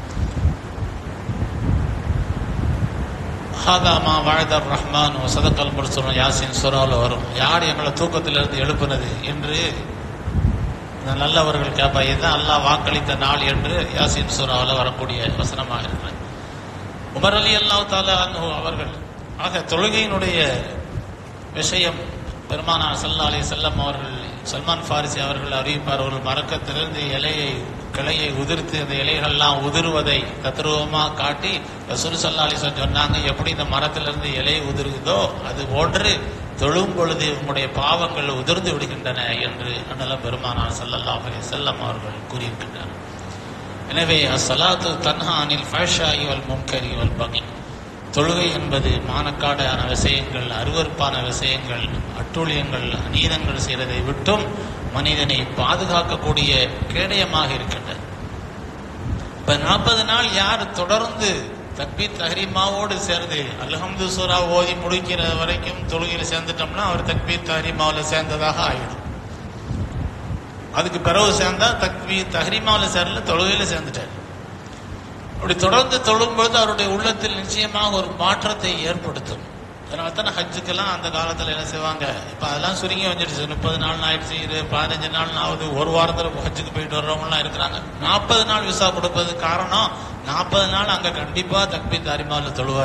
ஹாதாமா வாழ்தர் ரஹ்மான் சதக்கல் முர்சலும் யாசின் சுறாவில் வரும் யார் எங்களை தூக்கத்திலிருந்து எழுப்புனது என்று இந்த நல்லவர்கள் கேட்பா இதுதான் அல்லாஹ் வாக்களித்த நாள் என்று யாசின் சூறாவில் வரக்கூடிய வசனமாக இருக்கிறது உமர் அலி அல்லாஹ் தாலா அன்ஹு அவர்கள் ஆக தொழுகையினுடைய விஷயம் பெருமானா சல்லா அலி செல்லம் அவர்கள் சல்மான் ஃபாரிசி அவர்கள் அறிவிப்பார் ஒரு மரக்கத்திலிருந்து இலையை கிளையை உதிர்த்து அந்த இலைகள்லாம் உதிர்வதை தத்ரூபமாக காட்டி ரசூல் சல்லா அலிஸ்லாம் சொன்னாங்க எப்படி இந்த மரத்திலிருந்து இலை உதிருதோ அது போன்று தொழும் பொழுது உங்களுடைய பாவங்கள் உதிர்ந்து விடுகின்றன என்று அண்ணலம் பெருமானார் ஸல்லல்லாஹு அலைஹி வஸல்லம் அவர்கள் கூறியிருக்கின்றனர் எனவே அஸ்ஸலாத்து தன்ஹா அனில் ஃபஹ்ஷாஇ வல் முன்கரி வல் பகி தொழுகை என்பது மானக்காடான விஷயங்கள் அருவருப்பான விஷயங்கள் அட்டூழியங்கள் அநீதங்கள் செய்வதை விட்டும் மனிதனை பாதுகாக்கக்கூடிய கேடயமாக இருக்கின்றது இப்ப நாற்பது நாள் யார் தொடர்ந்து தக்பீர் தஹரீமாவோடு சேர்ந்து அல்ஹம்து சூரா ஓதி முடிக்கிற வரைக்கும் தொழுகையில் சேர்ந்துட்டோம்னா அவர் தக்பீர் தஹரீமாவில் சேர்ந்ததாக ஆயிடும் அதுக்கு பிறகு சேர்ந்தா தக்பீர் தஹரீமாவில் சேரல தொழுகையில சேர்ந்துட்டார் அப்படி தொடர்ந்து தொழும்பொழுது அவருடைய உள்ளத்தில் நிச்சயமாக ஒரு மாற்றத்தை ஏற்படுத்தும் அதனால தானே ஹஜ்ஜுக்கெல்லாம் அந்த காலத்துல என்ன செய்வாங்க இப்ப அதெல்லாம் சுருங்கி வந்துடுச்சு முப்பது நாள் ஆயிடுச்சு இது பதினஞ்சு நாள் ஆகுது ஒரு வாரத்துல ஹஜ்ஜுக்கு போயிட்டு வர்றவங்கலாம் இருக்கிறாங்க நாற்பது நாள் விசா கொடுப்பது காரணம் நாற்பது நாள் அங்க கண்டிப்பா தக்பீர் தாரிமாவில் தொழுவாரு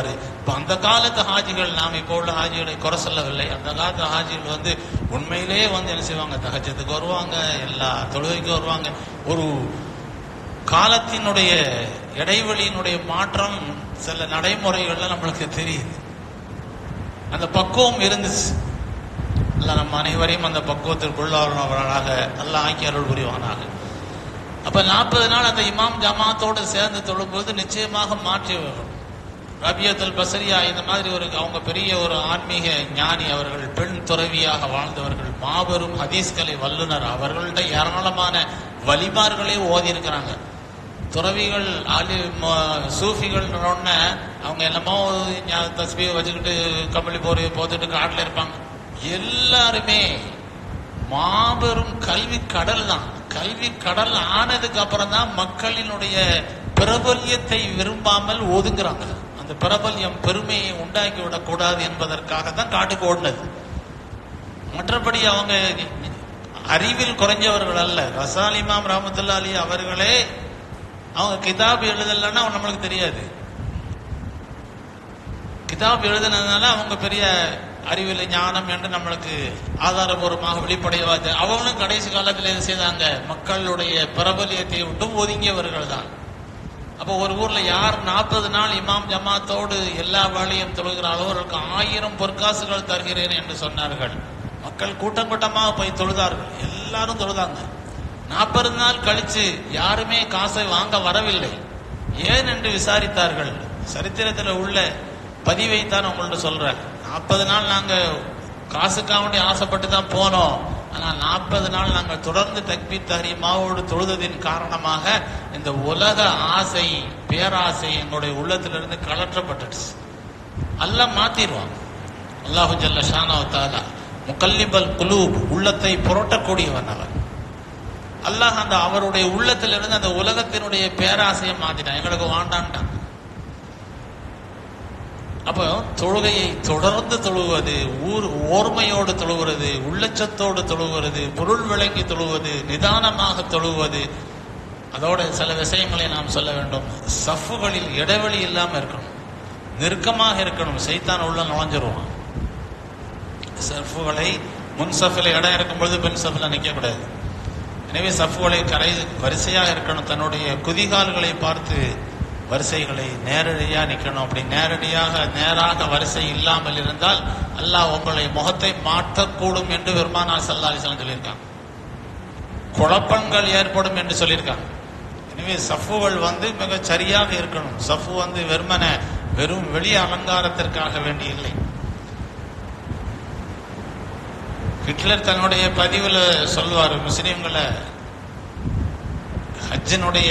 இப்ப அந்த காலத்து ஹாஜிகள் நாம் இப்போ உள்ள ஹாஜிகளை குறை சொல்லவில்லை அந்த காலத்து ஹாஜிகள் வந்து உண்மையிலேயே வந்து என்ன செய்வாங்க தகஜத்துக்கு வருவாங்க எல்லா தொழுகைக்கும் வருவாங்க ஒரு காலத்தினுடைய இடைவெளியினுடைய மாற்றம் சில நடைமுறைகள்ல நம்மளுக்கு தெரியுது அந்த பக்குவம் இருந்துச்சு அல்லாஹ் நம்ம அனைவரையும் அந்த பக்குவத்திற்குள்ளவர்களாக அல்லாஹ் ஆக்கி அருள் புரிவானாக அப்ப நாற்பது நாள் அந்த இமாம் ஜமாத்தோடு சேர்ந்து தொழும்போது நிச்சயமாக மாற்றி வரும் ரபியத்துல் பசரியா இந்த மாதிரி ஒரு அவங்க பெரிய ஒரு ஆன்மீக ஞானி அவர்கள் பெண் துறவியாக வாழ்ந்தவர்கள் மாபெரும் ஹதீஸ்கலை வல்லுனர் அவர்கள்ட்ட ஏராளமான வலிமார்களே ஓதி இருக்கிறாங்க துறவிகள் ஆலி ம- சூஃபிகள் உடனே அவங்க என்னமோ தஸ்பியை வச்சுக்கிட்டு கம்பளி போரை போத்துட்டு காட்டில் இருப்பாங்க எல்லாருமே மாபெரும் கல்வி கடல் தான் கல்வி கடல் ஆனதுக்கு அப்புறம் தான் மக்களினுடைய பிரபல்யத்தை விரும்பாமல் ஒதுங்குறாங்க அந்த பிரபல்யம் பெருமையை உண்டாக்கி விடக்கூடாது என்பதற்காக தான் காட்டுக்கு ஓடினது மற்றபடி அவங்க அறிவில் குறைஞ்சவர்கள் அல்ல ரசால் இமாம் ரஹமத்துல்லா அலி அவர்களே அவங்க கிதாப் எழுதலைன்னா நம்மளுக்கு தெரியாது கிதாப் எழுதுனதுனால அவங்க பெரிய அறிவில் ஞானம் என்று நம்மளுக்கு ஆதாரபூர்வமாக வெளிப்படையவாது அவங்களும் கடைசி காலத்தில் என்ன செய்தாங்க மக்களுடைய பிரபலியத்தை விட்டு ஒதுங்கியவர்கள் தான் அப்போ ஒரு ஊர்ல யார் நாற்பது நாள் இமாம் ஜமாத்தோடு எல்லா வேலையும் தொழுகிறாரோ அவர்களுக்கு ஆயிரம் பொற்காசுகள் தருகிறேன் என்று சொன்னார்கள் மக்கள் கூட்டம் கூட்டமாக போய் தொழுதார்கள் எல்லாரும் தொழுதாங்க நாற்பது நாள் கழிச்சு யாருமே காசை வாங்க வரவில்லை ஏன் என்று விசாரித்தார்கள் சரித்திரத்தில் உள்ள பதிவை தான் உங்கள்ட்ட சொல்றேன் நாற்பது நாள் நாங்க காசுக்காக வேண்டி ஆசைப்பட்டு தான் போனோம் ஆனா நாற்பது நாள் நாங்கள் தொடர்ந்து தக்பீர் தஹரீமாவோடு தொழுததின் காரணமாக இந்த உலக ஆசை பேராசை எங்களுடைய உள்ளத்திலிருந்து கலற்றப்பட்டுடுச்சு அல்லாஹ் மாத்திடுவான் அல்லாஹு ஜல்ல ஷானவ தாலா முக்கல்லிபல் குலூப் உள்ளத்தை புரட்டக்கூடியவன் அவன் அல்லாஹ் அந்த அவருடைய உள்ளத்திலிருந்து அந்த உலகத்தினுடைய பேராசையை மாத்திட்டான் எங்களுக்கு வாண்டான்ட்டான் அப்போ தொழுகையை தொடர்ந்து தொழுவது ஊர் ஓர்மையோடு தொழுகிறது உள்ளச்சத்தோடு தொழுகிறது பொருள் விளங்கி தொழுவது நிதானமாக தொழுவது அதோட சில விஷயங்களை நாம் சொல்ல வேண்டும் சஃப்புகளில் இடைவெளி இல்லாம இருக்கணும் நெருக்கமாக இருக்கணும் சைத்தான் உள்ள நுழைஞ்சிருவான் சஃப்புகளை முன் சஃபில் இடம் இருக்கும் பொழுது பின் சஃபில் நிற்க கூடாது எனவே சஃப்புகளை கரை வரிசையாக இருக்கணும் தன்னுடைய குதிகால்களை பார்த்து வரிசைகளை நேரடியா நிக்கணும் அப்படி நேரடியாக நேராக வரிசை இல்லாமல் இருந்தால் அல்லாஹ் உங்களை முகத்தை மாற்றக்கூடும் என்று பெருமானார் சல்லா அலிஸ்லாம் சொல்லியிருக்காங்க குழப்பங்கள் ஏற்படும் என்று சொல்லியிருக்காங்க எனவே சஃப்புகள் வந்து மிக சரியாக இருக்கணும் சஃப்பு வந்து வெறுமன வெறும் வெளி அலங்காரத்திற்காக வேண்டி இல்லை ஹிட்லர் தன்னுடைய பதிவுல சொல்வார் முஸ்லிம்களை ஹஜ்ஜினுடைய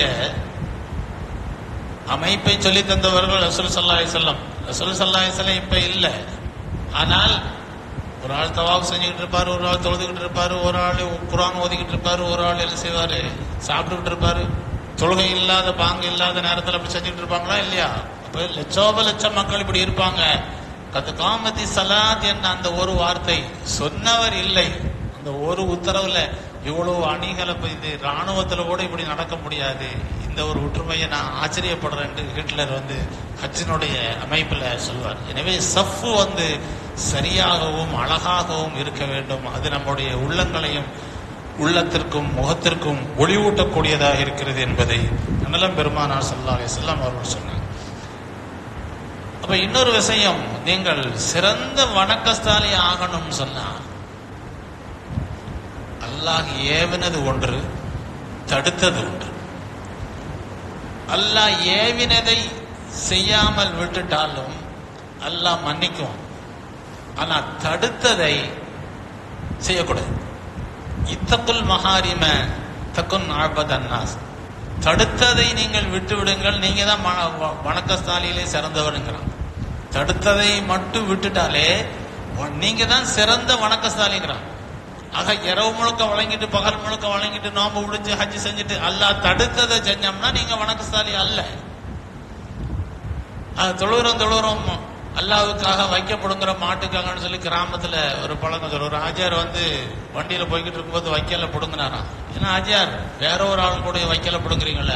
அமைப்பை சொல்லி தந்தவர்கள் ரசூல் சல்லாஹி செல்லம் ரசூல் சல்லாஹி செல்லம் இப்ப இல்ல ஆனால் ஒரு ஆள் தவாப் செஞ்சுக்கிட்டு இருப்பாரு ஒரு ஆள் தொழுதுகிட்டு இருப்பாரு ஒரு ஆள் குரான் ஓதிக்கிட்டு இருப்பாரு ஒரு ஆள் என்ன செய்வாரு சாப்பிட்டுக்கிட்டு இருப்பாரு தொழுகை இல்லாத பாங்கு இல்லாத நேரத்தில் அப்படி செஞ்சுக்கிட்டு இருப்பாங்களா இல்லையா அப்ப லட்சோப லட்சம் மக்கள் இப்படி இருப்பாங்க கத்து காமதி சலாத் என்ற அந்த ஒரு வார்த்தை சொன்னவர் இல்லை அந்த ஒரு உத்தரவுல இவ்வளவு அணிகளை போய் இது ராணுவத்துல கூட இப்படி நடக்க முடியாது இந்த ஒரு ஒற்றுமையை நான் ஆச்சரியப்படுறேன் ஹிட்லர் வந்து ஹஜ்ஜினுடைய அமைப்புல சொல்வார் எனவே சஃப்பு வந்து சரியாகவும் அழகாகவும் இருக்க வேண்டும் அது நம்முடைய உள்ளங்களையும் உள்ளத்திற்கும் முகத்திற்கும் ஒளிவூட்டக்கூடியதாக இருக்கிறது என்பதை நலம் பெருமானார் சல்லா அலிஸ்லாம் அவர்கள் சொன்னார் அப்ப இன்னொரு விஷயம் நீங்கள் சிறந்த வணக்கஸ்தாலி ஆகணும்னு சொன்னா அல்லாஹ் ஏவினது ஒன்று தடுத்தது ஒன்று அல்லாஹ் ஏவினதை செய்யாமல் விட்டுட்டாலும் அல்லாஹ் மன்னிக்கும் ஆனா தடுத்ததை செய்யக்கூடாது இத்தக்குல் மகாரிம தக்குன் ஆழ்பதன்னாஸ் தடுத்ததை நீங்கள் விட்டு விடுங்கள் நீங்க தான் மன- வணக்கஸ்தாலியிலே சிறந்தவருங்கிறான் தடுத்ததை மட்டும் விட்டுட்டாலே உ- நீங்க தான் சிறந்த வணக்கஸ்தாலிங்கிறான் ஆக இரவு முழுக்க வழங்கிட்டு பகல் முழுக்க வழங்கிட்டு நோம்பு முடிஞ்சு ஹஜ் செஞ்சுட்டு அல்லாஹ் தடுத்ததை செஞ்சோம்னா நீங்க வணக்கஸ்தாலி அல்ல அது தொழுகிறோம் தொழுகிறோம் அல்லாவுக்காக வைக்கப்படுங்கிற மாட்டுக்காகன்னு சொல்லி கிராமத்துல ஒரு பழக்கம் சொல்ல ஒரு ஆஜியார் வந்து வண்டியில போய்கிட்டு இருக்கும்போது வைக்கல பிடுங்கினாராம் ஏன்னா ஆஜியார் வேற ஒரு ஆள் கூட வைக்கல பிடுங்குறீங்களே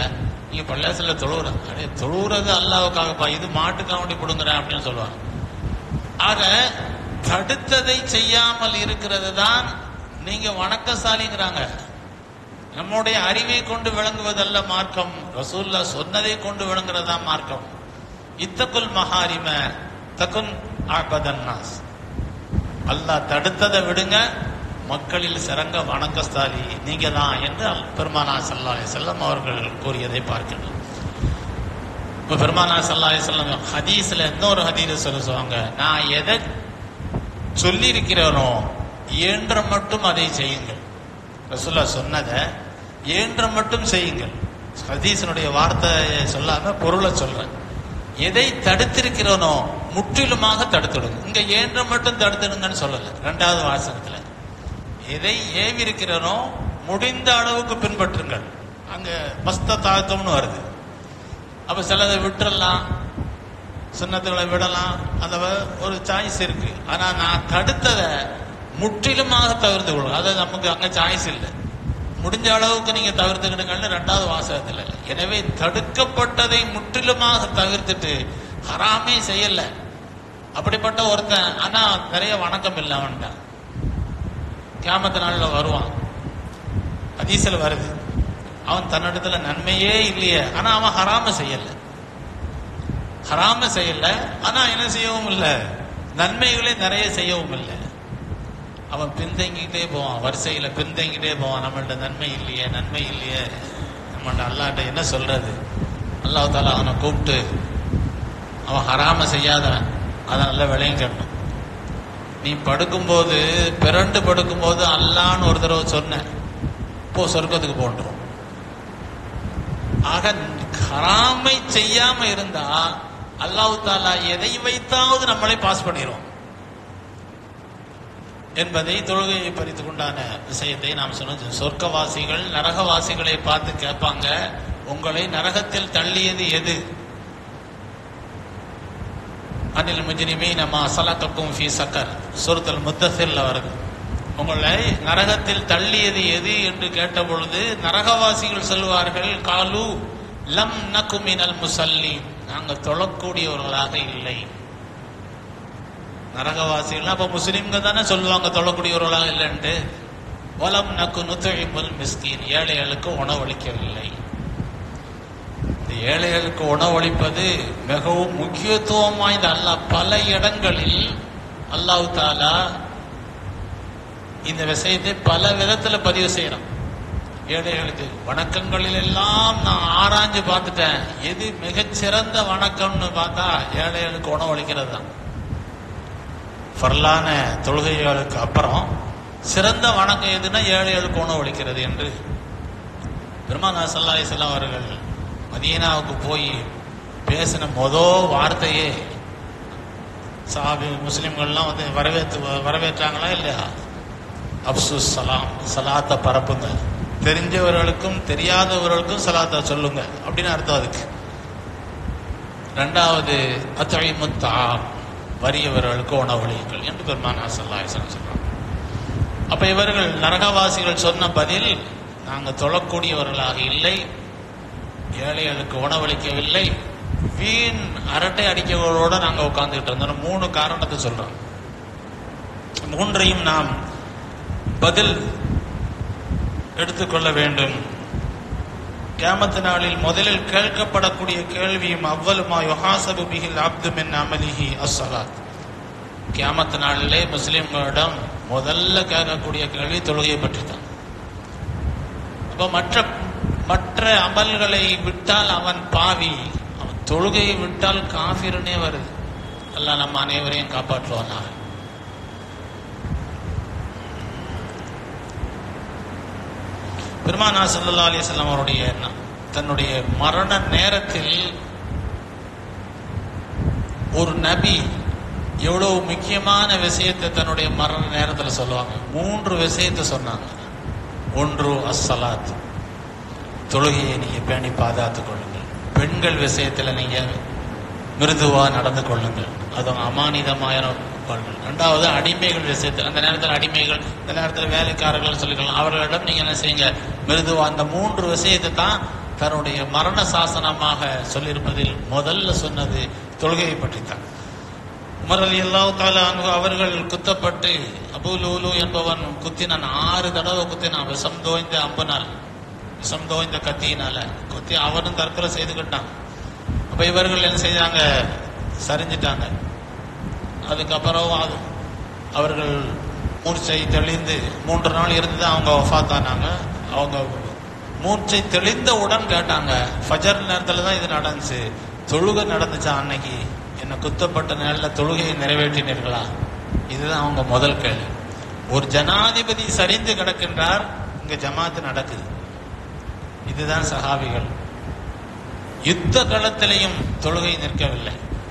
நீங்க பள்ளியாசல தொழுவுற அடே தொழுவுறது அல்லாவுக்காகப்பா இது மாட்டுக்காக வேண்டி கொடுங்குறேன் அப்படின்னு சொல்லுவாங்க ஆக தடுத்ததை செய்யாமல் இருக்கிறது தான் நீங்க வணக்கசாலிங்கிறாங்க நம்முடைய அறிவை கொண்டு விளங்குவதல்ல மார்க்கம் ரசூல்லா சொன்னதை கொண்டு விளங்குறது தான் மார்க்கம் இத்தகுல் மஹாரிம தகுன் ஆபதன்னாஸ் அல்லாஹ் தடுத்ததை விடுங்க மக்களில் சிறங்க வணக்கஸ்தாலி நீங்க தான் என்று அல் பெருமானா சல்லா செல்லம் அவர்கள் கூறியதை பார்க்கின்றோம் இப்ப பெருமானா சல்லா செல்லம் ஹதீஸ்ல இன்னொரு ஹதீஸ் சொல்லுவாங்க நான் எதை சொல்லி இருக்கிறேனோ இயன்ற மட்டும் அதை செய்யுங்கள் ரசூல்லா சொன்னதை இயன்ற மட்டும் செய்யுங்கள் ஹதீஸனுடைய வார்த்தையை சொல்லாம பொருளை சொல்றேன் எதை தடுத்திருக்கிறோனோ முற்றிலுமாக தடுத்துடுங்க இங்க ஏன்ற மட்டும் தடுத்துடுங்கன்னு சொல்லல ரெண்டாவது வாசகத்துல எதை ஏவி இருக்கிறனோ முடிந்த அளவுக்கு பின்பற்றுங்கள் அங்க மஸ்த தாக்கம்னு வருது அப்ப சிலதை விட்டுறலாம் சுண்ணத்துகளை விடலாம் அந்த வ- ஒரு சாய்ஸ் இருக்கு ஆனா நான் தடுத்ததை முற்றிலுமாக தவிர்த்து கொள்ளும் அது நமக்கு அங்க சாய்ஸ் இல்லை முடிஞ்ச அளவுக்கு நீங்க தவிர்த்துக்கிடுங்கன்னு ரெண்டாவது வாசகத்துல இல்லை. எனவே தடுக்கப்பட்டதை முற்றிலுமாக தவிர்த்துட்டு ஹராமே செய்யல அப்படிப்பட்ட ஒருத்தன் ஆனா நிறைய வணக்கம் இல்லை அவன்கிட்ட கியாமத்து நாள்ல வருவான் ஹதீஸ்ல வருது அவன் தன்னிடத்துல நன்மையே இல்லையே ஆனா அவன் ஹராம செய்யல ஹராம செய்யல ஆனா என்ன செய்யவும் இல்லை நன்மைகளே நிறைய செய்யவும் இல்லை அவன் பின்தங்கிட்டே போவான் வரிசையில பின்தங்கிட்டே போவான் நம்மள்ட்ட நன்மை இல்லையே நன்மை இல்லையே நம்மள்ட்ட அல்லாட்ட என்ன சொல்றது அல்லாஹ் தாலா அவனை கூப்பிட்டு அவன் ஹராம செய்யாதவன் அதை நல்ல விளையும் கட்டணும் நீ படுக்கும்போது பிறண்டு படுக்கும்போது அல்லான்னு ஒரு தடவை சொன்ன போ சொர்க்கத்துக்கு போன்றோம் ஆக ஹராமை செய்யாம இருந்தா அல்லாஹ் தாலா எதை வைத்தாவது நம்மளை பாஸ் பண்ணிரும் என்பதை தொழுகையை பறித்துக் கொண்டான விஷயத்தை நாம் சொன்னோம் சொர்க்கவாசிகள் நரகவாசிகளை பார்த்து கேட்பாங்க உங்களை நரகத்தில் தள்ளியது எது அனில் முஜ்ரிமீ நம்ம அசலக்கக்கும் ஃபி சக்கர் சூரத்துல் முத்தசில்ல வருது உங்களை நரகத்தில் தள்ளியது எது என்று கேட்ட பொழுது நரகவாசிகள் சொல்வார்கள் காலு லம் நகுமினல் முசல்லி நாங்கள் தொழக்கூடியவர்களாக இல்லை நரகவாசிகள் அப்ப முஸ்லிம்கள் தானே சொல்லுவாங்க தொழக்கூடியவர்களாக இல்லைன்ட்டு வலம் நக்கு நுத்தழிமுல் மிஸ்கின் ஏழைகளுக்கு உணவளிக்கவில்லை இந்த ஏழைகளுக்கு உணவளிப்பது மிகவும் முக்கியத்துவம் வாய்ந்த அல்லாஹ் பல இடங்களில் அல்லாஹ் தாலா இந்த விஷயத்தை பல விதத்துல பதிவு செய்யறான் ஏழைகளுக்கு வணக்கங்களில் எல்லாம் நான் ஆராய்ஞ்சு பார்த்துட்டேன் எது மிகச்சிறந்த வணக்கம்னு பார்த்தா ஏழைகளுக்கு உணவளிக்கிறது தான் ஃபர்லான தொழுகைகளுக்கு அப்புறம் சிறந்த வணக்கம் எதுனா ஏழைகளுக்கு உணவளிக்கிறது என்று பெருமானா சல்லா செல்லம் அவர்கள் மதீனாவுக்கு போய் பேசின மொதல் வார்த்தையே சாபி முஸ்லிம்கள்லாம் வந்து வரவேற்று வரவேற்றாங்களா இல்லையா அப்சுஸ் சலாம் சலாத்தை பரப்புங்க தெரிஞ்சவர்களுக்கும் தெரியாதவர்களுக்கும் சலாத்தை சொல்லுங்க அப்படின்னு அர்த்தம் அதுக்கு ரெண்டாவது அத்தழிமுத்தா வறியவர்களுக்கு உணவளியுங்கள் என்று பெருமானா சல்லாஹன் சொல்றாங்க அப்ப இவர்கள் நரகவாசிகள் சொன்ன பதில் நாங்கள் தொழக்கூடியவர்களாக இல்லை ஏழைகளுக்கு உணவளிக்கவில்லை வீண் அரட்டை அடிக்கவர்களோட நாங்க உட்கார்ந்துட்டு இருந்தோம் மூணு காரணத்தை சொல்றோம் மூன்றையும் நாம் பதில் எடுத்துக்கொள்ள வேண்டும் கியாமத்து நாளில் முதலில் கேட்கப்படக்கூடிய கேள்வியும் அவ்வளுமா யுஹாசபு பிஹில் அப்து மின் அமலிஹி அஸ்ஸலாத் கியாமத்து நாளிலே முஸ்லிம்களிடம் முதல்ல கேட்கக்கூடிய கேள்வி தொழுகையை பற்றி தான் அப்ப மற்ற மற்ற அமல்களை விட்டால் அவன் பாவி அவன் தொழுகையை விட்டால் காஃபிர்னே வருது அல்லாஹ் நம்ம அனைவரையும் காப்பாற்றுவானா பெருமானா சல்லா அலிஸ்லாம் அவருடைய ந- தன்னுடைய மரண நேரத்தில் ஒரு நபி எவ்வளவு முக்கியமான விஷயத்தை தன்னுடைய மரண நேரத்தில் சொல்லுவாங்க மூன்று விஷயத்தை சொன்னாங்க ஒன்று அஸ்ஸலாத் தொழுகையை நீங்க பேணி பாதுகாத்துக் கொள்ளுங்கள் பெண்கள் விஷயத்துல நீங்க மிருதுவா நடந்து கொள்ளுங்கள் அதுவும் அமானிதமான கொள்ளுங்கள் ரெண்டாவது அடிமைகள் விஷயத்தில் அந்த நேரத்தில் அடிமைகள் இந்த நேரத்தில் வேலைக்காரர்கள் சொல்லிக்கலாம் அவர்களிடம் நீங்க என்ன செய்யுங்க மிருதுவா அந்த மூன்று விஷயத்தை தான் தன்னுடைய மரண சாசனமாக சொல்லியிருப்பதில் முதல்ல சொன்னது தொழுகையை பற்றித்தான் உமர் அலி அல்லாஹ் தாலா அன்ஹு அவர்கள் குத்தப்பட்டு அபு லூலு என்பவன் குத்தினான் ஆறு தடவை குத்தினான் விஷம் தோய்ந்த அம்புனால் விஷம் தோய்ந்த கத்தியினால குத்தி அவனும் தற்கொலை செய்துக்கிட்டான் அப்ப இவர்கள் என்ன செய்தாங்க சரிஞ்சிட்டாங்க அதுக்கப்புறம் அது- அவர்கள் மூர்ச்சை தெளிந்து மூன்று நாள் இருந்து தான் அவங்க வஃபாத்தானாங்க அவங்க மூர்ச்சை தெளிந்தவுடன் கேட்டாங்க ஃபஜர் நேரத்துல தான் இது நடந்துச்சு தொழுகை நடந்துச்சா அன்னைக்கு என்ன குத்தப்பட்ட நேரில் தொழுகையை நிறைவேற்றினீர்களா இதுதான் அவங்க முதல் கேள்வி ஒரு ஜனாதிபதி சரிந்து கிடக்கின்றார் இங்க ஜமாத்து நடக்குது இதுதான் சஹாபிகள் யுத்த களத்திலையும் தொழுகை நிற்கவில்லை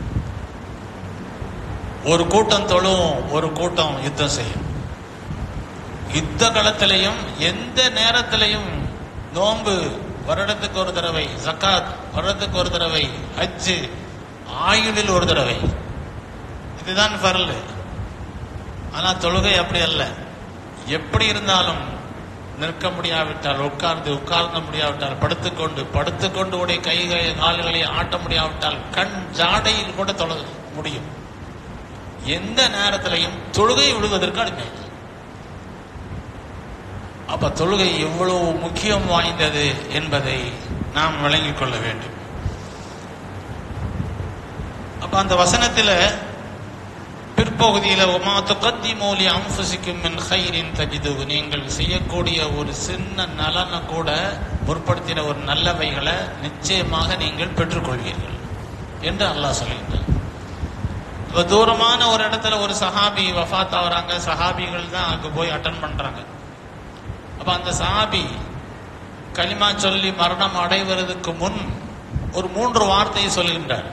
ஒரு கூட்டம் தொழுவும் ஒரு கூட்டம் யுத்தம் செய்யும் யுத்த களத்திலையும் எந்த நேரத்திலையும் நோன்பு வருடத்துக்கு ஒரு தடவை ஜக்காத் வருடத்துக்கு ஒரு தடவை ஹஜ்ஜு ஆயுளில் ஒரு தடவை இதுதான் ஃபரல் ஆனா தொழுகை அப்படி அல்ல எப்படி இருந்தாலும் நிற்க முடியாவிட்டால் உட்கார்ந்து உட்கார்ந்து முடியாவிட்டால் படுத்துக்கொண்டு படுத்துக்கொண்டு உடைய கைகளை கால்களை ஆட்ட முடியாவிட்டால் கண் ஜாடையில் கூட தொழ முடியும் எந்த நேரத்திலையும் தொழுகை விடுவதற்கு அடிமை அப்ப தொழுகை எவ்வளவு முக்கியம் வாய்ந்தது என்பதை நாம் விளங்கிக் கொள்ள வேண்டும் அப்ப அந்த வசனத்துல பிற்பகுதியில ஒமா துகத்திமு லி அன்ஃபுசிக்கும் மின் கைரின் தஜிதுஹு நீங்கள் செய்யக்கூடிய ஒரு சின்ன நலனை கூட முற்படுத்தின ஒரு நல்லவைகளை நிச்சயமாக நீங்கள் பெற்றுக்கொள்வீர்கள் என்று அல்லாஹ் சொல்லுகிறார் இப்ப தூரமான ஒரு இடத்துல ஒரு சஹாபி வஃபாத் ஆகுறாங்க சஹாபிகள் தான் அங்க போய் அட்டன் பண்றாங்க அப்ப அந்த சஹாபி கலிமா சொல்லி மரணம் அடைவதற்கு முன் ஒரு மூன்று வார்த்தையை சொல்கின்றார்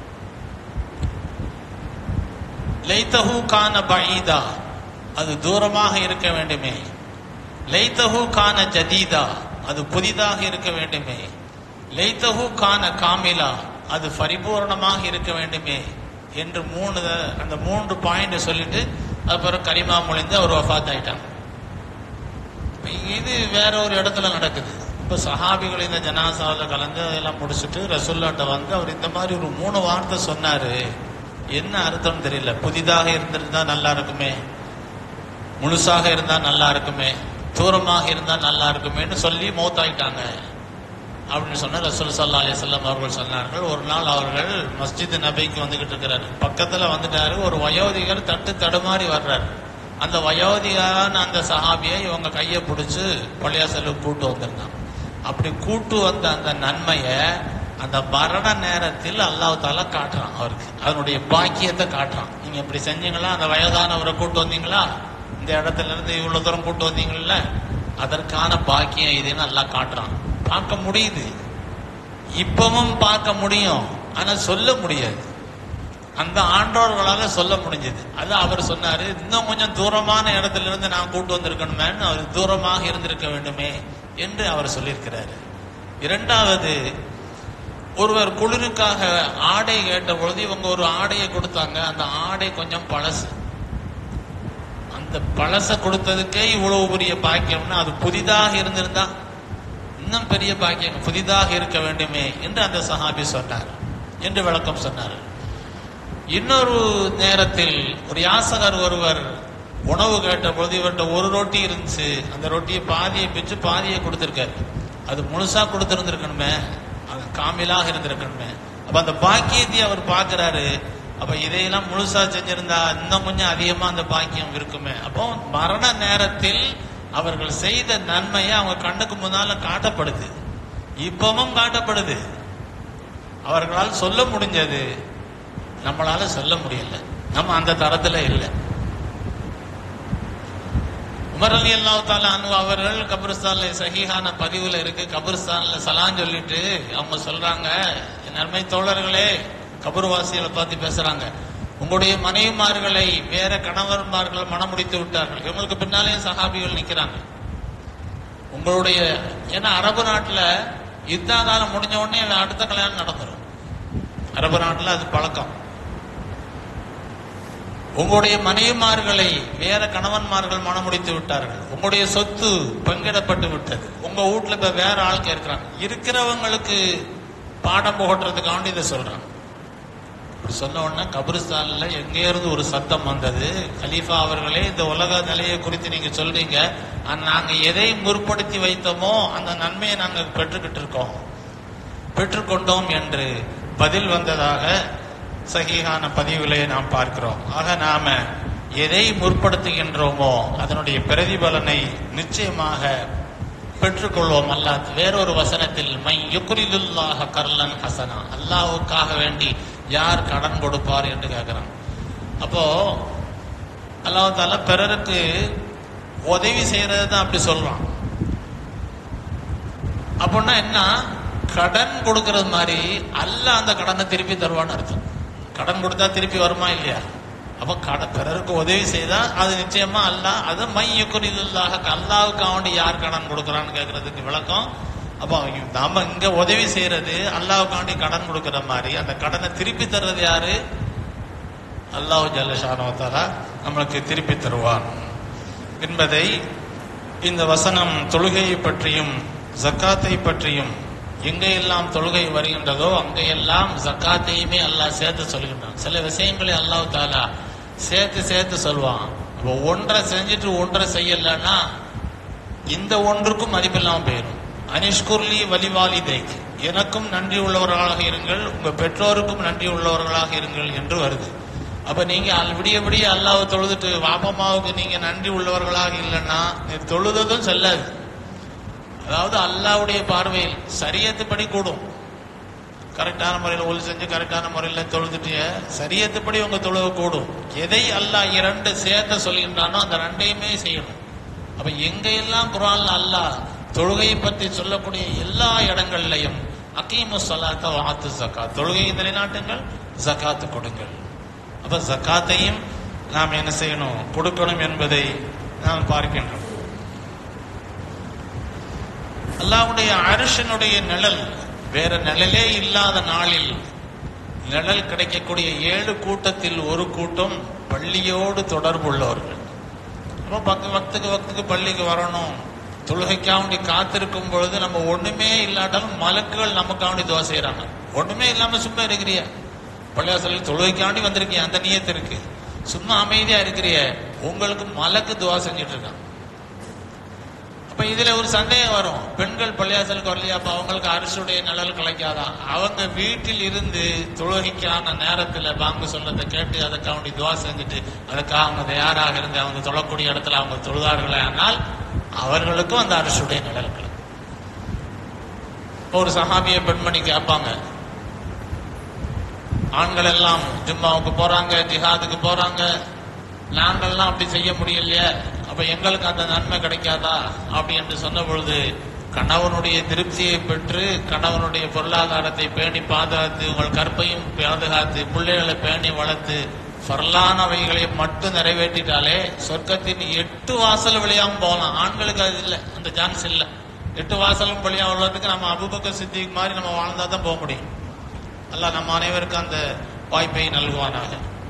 லைத்தஹு கான பஈதா அது தூரமாக இருக்க வேண்டுமே லைத்தஹு கான ஜதீதா அது புதிதாக இருக்க வேண்டுமே லைத்தஹு கான காமிலா அது பரிபூர்ணமாக இருக்க வேண்டுமே என்று மூணு த- அந்த மூன்று பாயிண்ட் சொல்லிட்டு அப்புறம் கரிமா மொழிந்து அவர் வஃபாத் ஆயிட்டாங்க இப்ப இது வேற ஒரு இடத்துல நடக்குது இப்ப சஹாபிகள் இந்த ஜனாசாவில் கலந்து அதெல்லாம் முடிச்சுட்டு ரசுல்லாட்ட வந்து அவர் இந்த மாதிரி ஒரு மூணு வார்த்தை சொன்னாரு என்ன அர்த்தம் தெரியல புதிதாக இருந்திருந்தா நல்லா இருக்குமே முழுசாக இருந்தா நல்லா இருக்குமே தூரமாக இருந்தா நல்லா இருக்குமேன்னு சொல்லி மௌத்தாயிட்டாங்க அப்படின்னு சொன்ன ரசூல் சல்லா அலிசல்லாம் அவர்கள் சொன்னார்கள் ஒரு நாள் அவர்கள் மஸ்ஜித் நபிக்கு வந்துகிட்டு இருக்கிறாரு பக்கத்துல வந்துட்டாரு ஒரு வயோதிகர் தட்டு தடுமாறி வர்றாரு அந்த வயோதிகான அந்த சஹாபியை இவங்க கையை பிடிச்சு பள்ளியாசலுக்கு கூட்டு வந்திருந்தாங்க அப்படி கூட்டு வந்த அந்த நன்மையை அந்த மரண நேரத்தில் அல்லாஹ் தாலா காட்டுறான் அவருக்கு அதனுடைய பாக்கியத்தை காட்டுறான் நீங்க இப்படி செஞ்சீங்களா அந்த வயதானவரை கூட்டு வந்தீங்களா இந்த இடத்துல இருந்து இவ்வளவு தூரம் கூட்டு வந்தீங்கல்ல அதற்கான பாக்கியம் இதுன்னு அல்லாஹ் காட்டுறான் பார்க்க முடியுது இப்பவும் பார்க்க முடியும் ஆனா சொல்ல முடியாது அந்த ஆண்டோர்களால சொல்ல முடிஞ்சது அது அவர் சொன்னாரு இன்னும் கொஞ்சம் தூரமான இடத்துல இருந்து நான் கூட்டு வந்திருக்கணுமே அவர் தூரமாக இருந்திருக்க வேண்டுமே என்று அவர் சொல்லியிருக்கிறாரு இரண்டாவது ஒருவர் குளிருக்காக ஆடை கேட்ட பொழுது இவங்க ஒரு ஆடையை கொடுத்தாங்க அந்த ஆடை கொஞ்சம் பழசு அந்த பழச கொடுத்ததுக்கே இவ்வளவு பெரிய பாக்கியம்னா அது புதிதாக இருந்திருந்தா இன்னும் பெரிய பாக்கியம் புதிதாக இருக்க வேண்டுமே என்று அந்த சஹாபி சொன்னார் என்று விளக்கம் சொன்னார் இன்னொரு நேரத்தில் ஒரு யாசகர் ஒருவர் உணவு கேட்ட பொழுது இவர்கிட்ட ஒரு ரொட்டி இருந்துச்சு அந்த ரொட்டியை பாதியை பிச்சு பாதியை கொடுத்திருக்காரு அது முழுசா கொடுத்திருந்திருக்கணுமே அது காமிலாக இருந்திருக்கணுமே அப்ப அந்த பாக்கியத்தை அவர் பார்க்கிறாரு அப்ப இதையெல்லாம் முழுசா செஞ்சிருந்தா இன்னும் கொஞ்சம் அதிகமா அந்த பாக்கியம் இருக்குமே அப்போ மரண நேரத்தில் அவர்கள் செய்த நன்மையை அவங்க கண்ணுக்கு முன்னால காட்டப்படுது இப்பவும் காட்டப்படுது அவர்களால் சொல்ல முடிஞ்சது நம்மளால சொல்ல முடியல நம்ம அந்த தரத்துல இல்லை உமர் அலி அல்லாஹால அனு அவர்கள் கபிரிஸ்தான்ல சஹீஹான பதிவுல இருக்கு கபிரிஸ்தான்ல சலான் சொல்லிட்டு அவங்க சொல்றாங்க என் அருமை தோழர்களே கபர்வாசிகளை பார்த்து பேசுறாங்க உங்களுடைய மனைவிமார்களை வேற கணவன்மார்களை மனம் முடித்து விட்டார்கள் இவங்களுக்கு பின்னாலே சஹாபிகள் நிக்கிறாங்க உங்களுடைய ஏன்னா அரபு நாட்டுல யுத்த காலம் முடிஞ்ச உடனே அடுத்த கல்யாணம் நடந்துரும் அரபு நாட்டுல அது பழக்கம் உங்களுடைய மனைவிமார்களை வேற கணவன்மார்கள் மனமுடித்து விட்டார்கள் உங்களுடைய சொத்து பங்கிடப்பட்டு விட்டது உங்க வீட்டுல இப்ப வேற ஆளுங்க இருக்கிறாங்க இருக்கிறவங்களுக்கு பாடம் புகட்டுறதுக்காண்டி இதை சொல்றாங்க இப்படி சொன்ன உடனே கபிரிஸ்தான்ல எங்கே இருந்து ஒரு சத்தம் வந்தது கலீஃபா அவர்களே இந்த உலக நிலையை குறித்து நீங்க சொல்றீங்க ஆனா நாங்க எதை முற்படுத்தி வைத்தோமோ அந்த நன்மையை நாங்க பெற்றுக்கிட்டு இருக்கோம் பெற்றுக்கொண்டோம் என்று பதில் வந்ததாக சகிகான பதிவிலே நாம் பார்க்கிறோம் ஆக நாம எதை முற்படுத்துகின்றோமோ அதனுடைய பிரதிபலனை நிச்சயமாக பெற்றுக்கொள்வோம் அல்லாஹ் வேறொரு வசனத்தில் மை யுக்ரிதுல்லாஹ கர்லன் ஹசனா அல்லாஹ்வுக்காக வேண்டி யார் கடன் கொடுப்பார் என்று கேட்கிறான் அப்போ அல்லாஹ் தாலா பிறருக்கு உதவி செய்யறது தான் அப்படி சொல்றான் அப்படின்னா என்ன கடன் கொடுக்கறது மாதிரி அல்லாஹ் அந்த கடனை திருப்பி தருவான்னு அர்த்தம் கடன் கொடுத்தா திருப்பி வருமா இல்லையா அப்ப கட பிறருக்கு உதவி செய்தா அது நிச்சயமா அல்லாஹ் அது மை யுக்குரிதுல்லாக அல்லாவுக்கு அவண்டி யார் கடன் கொடுக்கறான்னு கேட்கறதுக்கு விளக்கம் அப்போ நாம இங்க உதவி செய்யறது அல்லாவுக்காண்டி கடன் கொடுக்கிற மாதிரி அந்த கடனை திருப்பி தர்றது யாரு அல்லாஹ் ஜல்லஷானவத்தாலா நம்மளுக்கு திருப்பி தருவான் என்பதை இந்த வசனம் தொழுகையை பற்றியும் ஜக்காத்தை பற்றியும் எங்கெல்லாம் தொழுகை வருகின்றதோ அங்கெல்லாம் ஜக்காத்தையுமே அல்லாஹ் சேர்த்து சொல்கின்றான் சில விஷயங்களை அல்லாஹ் தாலா சேர்த்து சேர்த்து சொல்வான் இப்போ ஒன்றை செஞ்சுட்டு ஒன்றை செய்யலைன்னா இந்த ஒன்றுக்கும் மதிப்பில்லாம போயிடும் அனிஷ்குர்லி வலிவாலிதை எனக்கும் நன்றி உள்ளவர்களாக இருங்கள் உங்க பெற்றோருக்கும் நன்றி உள்ளவர்களாக இருங்கள் என்று வருது அப்ப நீங்க அல் விடிய விடிய அல்லாஹ் தொழுதுட்டு வாப்பம்மாவுக்கு நீங்க நன்றி உள்ளவர்களாக இல்லைன்னா நீ தொழுததும் செல்லாது அதாவது அல்லாவுடைய பார்வையில் சரியத்துப்படி கூடும் கரெக்டான முறையில் ஒளி செஞ்சு கரெக்டான முறையில் தொழுதுட்டிய சரியத்துப்படி உங்க தொழுக கூடும் எதை அல்லாஹ் இரண்டு சேர்த்த சொல்கின்றானோ அந்த ரெண்டையுமே செய்யணும் அப்ப எங்க எல்லாம் குரான்ல அல்லாஹ் தொழுகையை பற்றி சொல்லக்கூடிய எல்லா இடங்கள்லையும் அக்கீமு சலாத்த வாத்து ஜக்காத் தொழுகையை நிலைநாட்டுங்கள் ஜக்காத்து கொடுங்கள் அப்ப ஜக்காத்தையும் நாம் என்ன செய்யணும் கொடுக்கணும் என்பதை நாம் பார்க்கின்றோம் அல்லாஹ்வுடைய அரசனுடைய நிழல் வேற நிழலே இல்லாத நாளில் நிழல் கிடைக்கக்கூடிய ஏழு கூட்டத்தில் ஒரு கூட்டம் பள்ளியோடு தொடர்புள்ளவர்கள் அப்போ பக்கு வக்துக்கு வக்துக்கு பள்ளிக்கு வரணும் தொழுகைக்காண்டி காத்திருக்கும் பொழுது நம்ம ஒண்ணுமே இல்லாட்டாலும் மலக்குகள் நமக்காண்டி துவா செய்யறாங்க ஒண்ணுமே இல்லாம சும்மா இருக்கிறிய பள்ளியாசலில் தொழுகைக்காண்டி வந்திருக்கிய அந்த நியத்து இருக்கு சும்மா அமைதியா இருக்கிறிய உங்களுக்கு மலக்கு துவா செஞ்சுட்டு இருக்கான் அப்ப இதுல ஒரு சந்தேகம் வரும் பெண்கள் பள்ளியாசலுக்கு வரலையா அப்ப அவங்களுக்கு அரசுடைய நிழல் கிடைக்காதா அவங்க வீட்டில் இருந்து தொழுகைக்கான நேரத்துல பாங்கு சொன்னதை கேட்டு அதுக்காண்டி துவா செஞ்சுட்டு அதுக்காக அவங்க தயாராக இருந்து அவங்க தொழக்கூடிய இடத்துல அவங்க தொழுதார்களே ஆனால் அவர்களுக்கும் அந்த அரசுடைய நிழல் கிடைக்கும் ஒரு சஹாபிய பெண்மணி கேட்பாங்க ஆண்கள் எல்லாம் ஜும்மாவுக்கு போறாங்க ஜிஹாதுக்கு போறாங்க நாங்கள்லாம் அப்படி செய்ய முடியலையே அப்ப எங்களுக்கு அந்த நன்மை கிடைக்காதா அப்படி என்று சொன்ன பொழுது கணவனுடைய திருப்தியை பெற்று கணவனுடைய பொருளாதாரத்தை பேணி பாதுகாத்து உங்கள் கற்பையும் பாதுகாத்து பிள்ளைகளை பேணி வளர்த்து ஃபர்லானவைகளை மட்டும் நிறைவேற்றிட்டாலே சொர்க்கத்தின் எட்டு வாசல் வழியாகவும் போகலாம் ஆண்களுக்கு அது இல்லை அந்த சான்ஸ் இல்லை எட்டு வாசலும் வழியா வர்றதுக்கு நம்ம அபுபக்க சித்திக்கு மாதிரி நம்ம வாழ்ந்தா தான் போக முடியும் அல்லாஹ் நம்ம அனைவருக்கும் அந்த வாய்ப்பை நல்குவானாக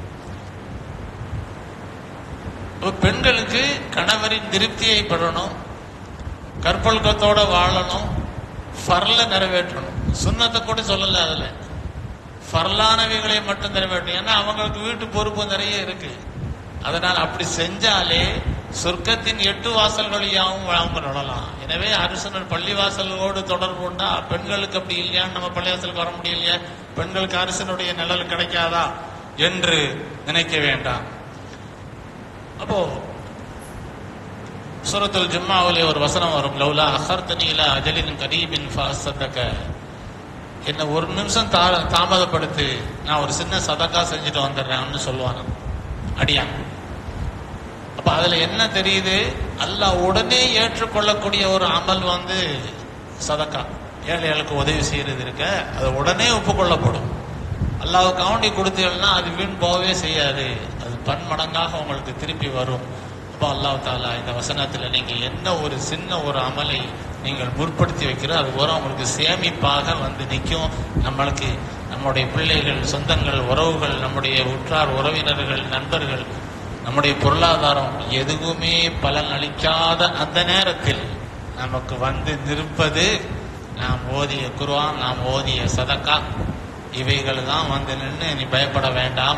அப்ப பெண்களுக்கு கணவரின் திருப்தியை பெறணும் கற்பொழுக்கத்தோட வாழணும் ஃபர்ல நிறைவேற்றணும் சுண்ணத்தை கூட சொல்லல அதுல ஃபர்லானவைகளை மட்டும் நிறைவேற்றணும் ஏன்னா அவங்களுக்கு வீட்டு பொறுப்பு நிறைய இருக்கு அதனால் அப்படி செஞ்சாலே சொர்க்கத்தின் எட்டு வாசல் வழியாகவும் அவங்க நடலாம் எனவே அரசனர் பள்ளி வாசலோடு தொடர்பு கொண்டா பெண்களுக்கு அப்படி இல்லையான்னு நம்ம பள்ளிவாசலுக்கு வர முடியலையா பெண்களுக்கு அரசனுடைய நிழல் கிடைக்காதா என்று நினைக்க வேண்டாம் அப்போ சூரத்துல் ஜும்மாவிலே ஒரு வசனம் வரும் லவ்லா அஹர்தனி இலா அஜலின் கரீபின் ஃபாசத்தக என்ன ஒரு நிமிஷம் தா தாமதப்படுத்து நான் ஒரு சின்ன சதக்கா செஞ்சுட்டு வந்துடுறேன்னு சொல்லுவான் அடியான் அப்ப அதுல என்ன தெரியுது அல்லாஹ் உடனே ஏற்றுக்கொள்ளக்கூடிய ஒரு அமல் வந்து சதக்கா ஏழைகளுக்கு உதவி செய்யறது இருக்க அது உடனே ஒப்புக்கொள்ளப்படும் அல்லாவுக்கு கவுண்டி கொடுத்தீங்கன்னா அது வீண் போகவே செய்யாது அது பன்மடங்காக உங்களுக்கு திருப்பி வரும் அப்போ அல்லாஹ் தாலா இந்த வசனத்துல நீங்க என்ன ஒரு சின்ன ஒரு அமலை நீங்கள் முற்படுத்தி வைக்கிறோ அது பூரா உங்களுக்கு சேமிப்பாக வந்து நிற்கும் நம்மளுக்கு நம்ம நம்முடைய பிள்ளைகள் சொந்தங்கள் உறவுகள் நம்முடைய உற்றார் உறவினர்கள் நண்பர்கள் நம்முடைய பொருளாதாரம் எதுவுமே பலன் அளிக்காத அந்த நேரத்தில் நமக்கு வந்து நிற்பது நாம் ஓதிய குர்ஆன் நாம் ஓதிய சதக்கா இவைகள் தான் வந்து நின்று நீ பயப்பட வேண்டாம்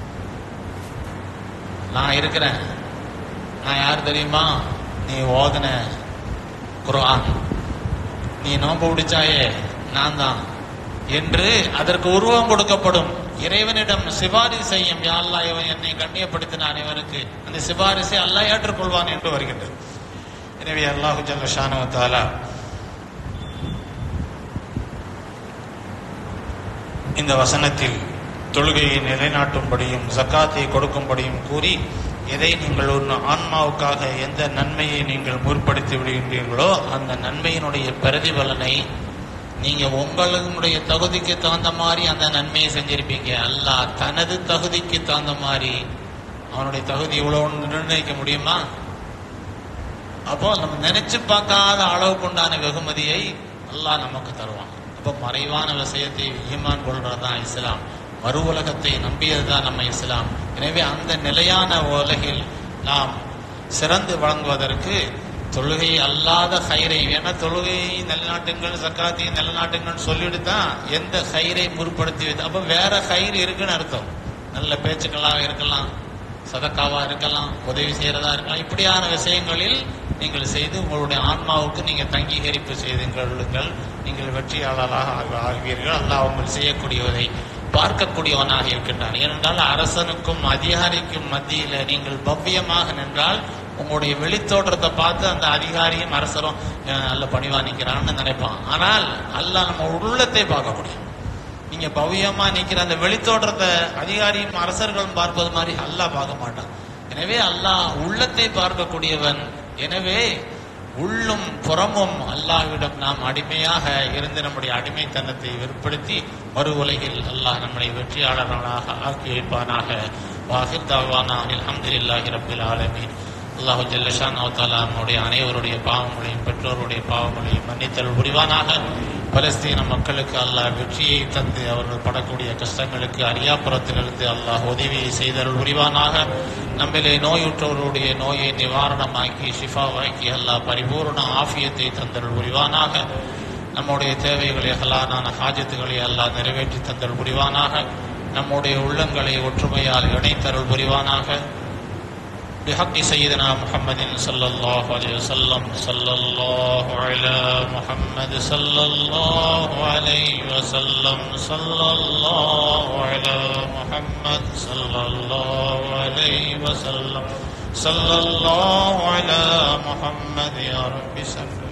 நான் இருக்கிறேன் நான் யார் தெரியுமா நீ ஓதின குர்ஆன் நீ நோன்பு பிடிச்சாயே நான் தான் என்று அதற்கு உருவம் கொடுக்கப்படும் இறைவனிடம் சிபாரிசு செய்யும் யா அல்லாஹ் இவன் என்னை கண்ணியப்படுத்தினான் இவனுக்கு அந்த சிபாரிசை அல்லாஹ் ஏற்றுக்கொள்வான் என்று வருகின்றது எனவே அல்லாஹு ஜல்ல ஷானு தாலா இந்த வசனத்தில் தொழுகையை நிலைநாட்டும்படியும் ஜக்காத்தை கொடுக்கும்படியும் கூறி எதை நீங்கள் ஒரு ஆன்மாவுக்காக எந்த நன்மையை நீங்கள் முற்படுத்தி விடுகின்றீர்களோ அந்த நன்மையினுடைய பிரதிபலனை நீங்க உங்களுடைய தகுதிக்கு தகுந்த மாதிரி அந்த நன்மையை செஞ்சிருப்பீங்க அல்லாஹ் தனது தகுதிக்கு தகுந்த மாதிரி அவனுடைய தகுதி இவ்வளவு நிர்ணயிக்க முடியுமா அப்போ நம்ம நினைச்சு பார்க்காத அளவுக்கு உண்டான வெகுமதியை அல்லாஹ் நமக்கு தருவான் அப்போ மறைவான விஷயத்தை ஈமான் கொள்றதுதான் இஸ்லாம் மறு உலகத்தை நம்பியதுதான் நம்ம இஸ்லாம் எனவே அந்த நிலையான உலகில் நாம் சிறந்து வழங்குவதற்கு தொழுகை அல்லாத ஹைரை ஏன்னா தொழுகை நிலநாட்டுங்கள் சக்காத்தி நிலநாட்டுங்கள் சொல்லிட்டு தான் எந்த ஹைரை முற்படுத்தி வைத்து அப்போ வேற ஹைர் இருக்குன்னு அர்த்தம் நல்ல பேச்சுக்களாக இருக்கலாம் சதக்காவா இருக்கலாம் உதவி செய்யறதா இருக்கலாம் இப்படியான விஷயங்களில் நீங்கள் செய்து உங்களுடைய ஆன்மாவுக்கு நீங்கள் தங்கீகரிப்பு செய்து கொள்ளுங்கள் நீங்கள் வெற்றியாளராக ஆக- ஆகுவீர்கள் அல்லாஹ் உங்கள் செய்யக்கூடியதை பார்க்கக்கூடியவனாக இருக்கின்றான் ஏனென்றால் அரசனுக்கும் அதிகாரிக்கும் மத்தியில நீங்கள் பவ்யமாக நின்றால் உங்களுடைய வெளித்தோற்றத்தை பார்த்து அந்த அதிகாரியும் அரசரும் அஹ், நல்ல பணிவா நிற்கிறான்னு நினைப்பான் ஆனால் அல்லாஹ் நம்ம உள்ளத்தை பார்க்க முடியும் நீங்க பவ்யமா நிக்கிற அந்த வெளித்தோற்றத்தை அதிகாரியும் அரசர்களும் பார்ப்பது மாதிரி அல்லாஹ் பார்க்க மாட்டான் எனவே அல்லாஹ் உள்ளத்தை பார்க்கக்கூடியவன் எனவே உள்ளும் புறமும் அல்லாஹ்விடம் நாம் அடிமையாக இருந்து நம்முடைய அடிமைத்தனத்தை வெளிப்படுத்தி மறு உலகில் அல்லாஹ் நம்மை வெற்றியாளர்களாக ஆக்கி வைப்பானாக வாஹிர் தாவானா அல்ஹம்துலில்லாஹி ரப்பில் ஆலமீன் அல்லாஹு ஜல்லஷான் அவத்தாலா நம்முடைய அனைவருடைய பாவங்களையும் பெற்றோருடைய பாவங்களையும் மன்னித்தல் புரிவானாக பலஸ்தீன மக்களுக்கு அல்லாஹ் வெற்றியை தந்து அவர்கள் படக்கூடிய கஷ்டங்களுக்கு அரியாபுரத்திலிருந்து அல்லாஹ் உதவியை செய்தல் புரிவானாக நம்மிலே நோயுற்றவர்களுடைய நோயை நிவாரணமாக்கி ஷிஃபாவாக்கி அல்லாஹ் பரிபூர்ண ஆஃபியத்தை தந்தல் புரிவானாக நம்முடைய தேவைகளை ஹலானான ஹாஜத்துகளை அல்லாஹ் நிறைவேற்றி தந்தல் புரிவானாக நம்முடைய உள்ளங்களை ஒற்றுமையால் இணைத்தருள் புரிவானாக بحق سيدنا محمد صلى الله عليه وسلم صلى الله على محمد صلى الله عليه وسلم صلى الله على محمد صلى الله عليه وسلم صلى الله على محمد يا رب صل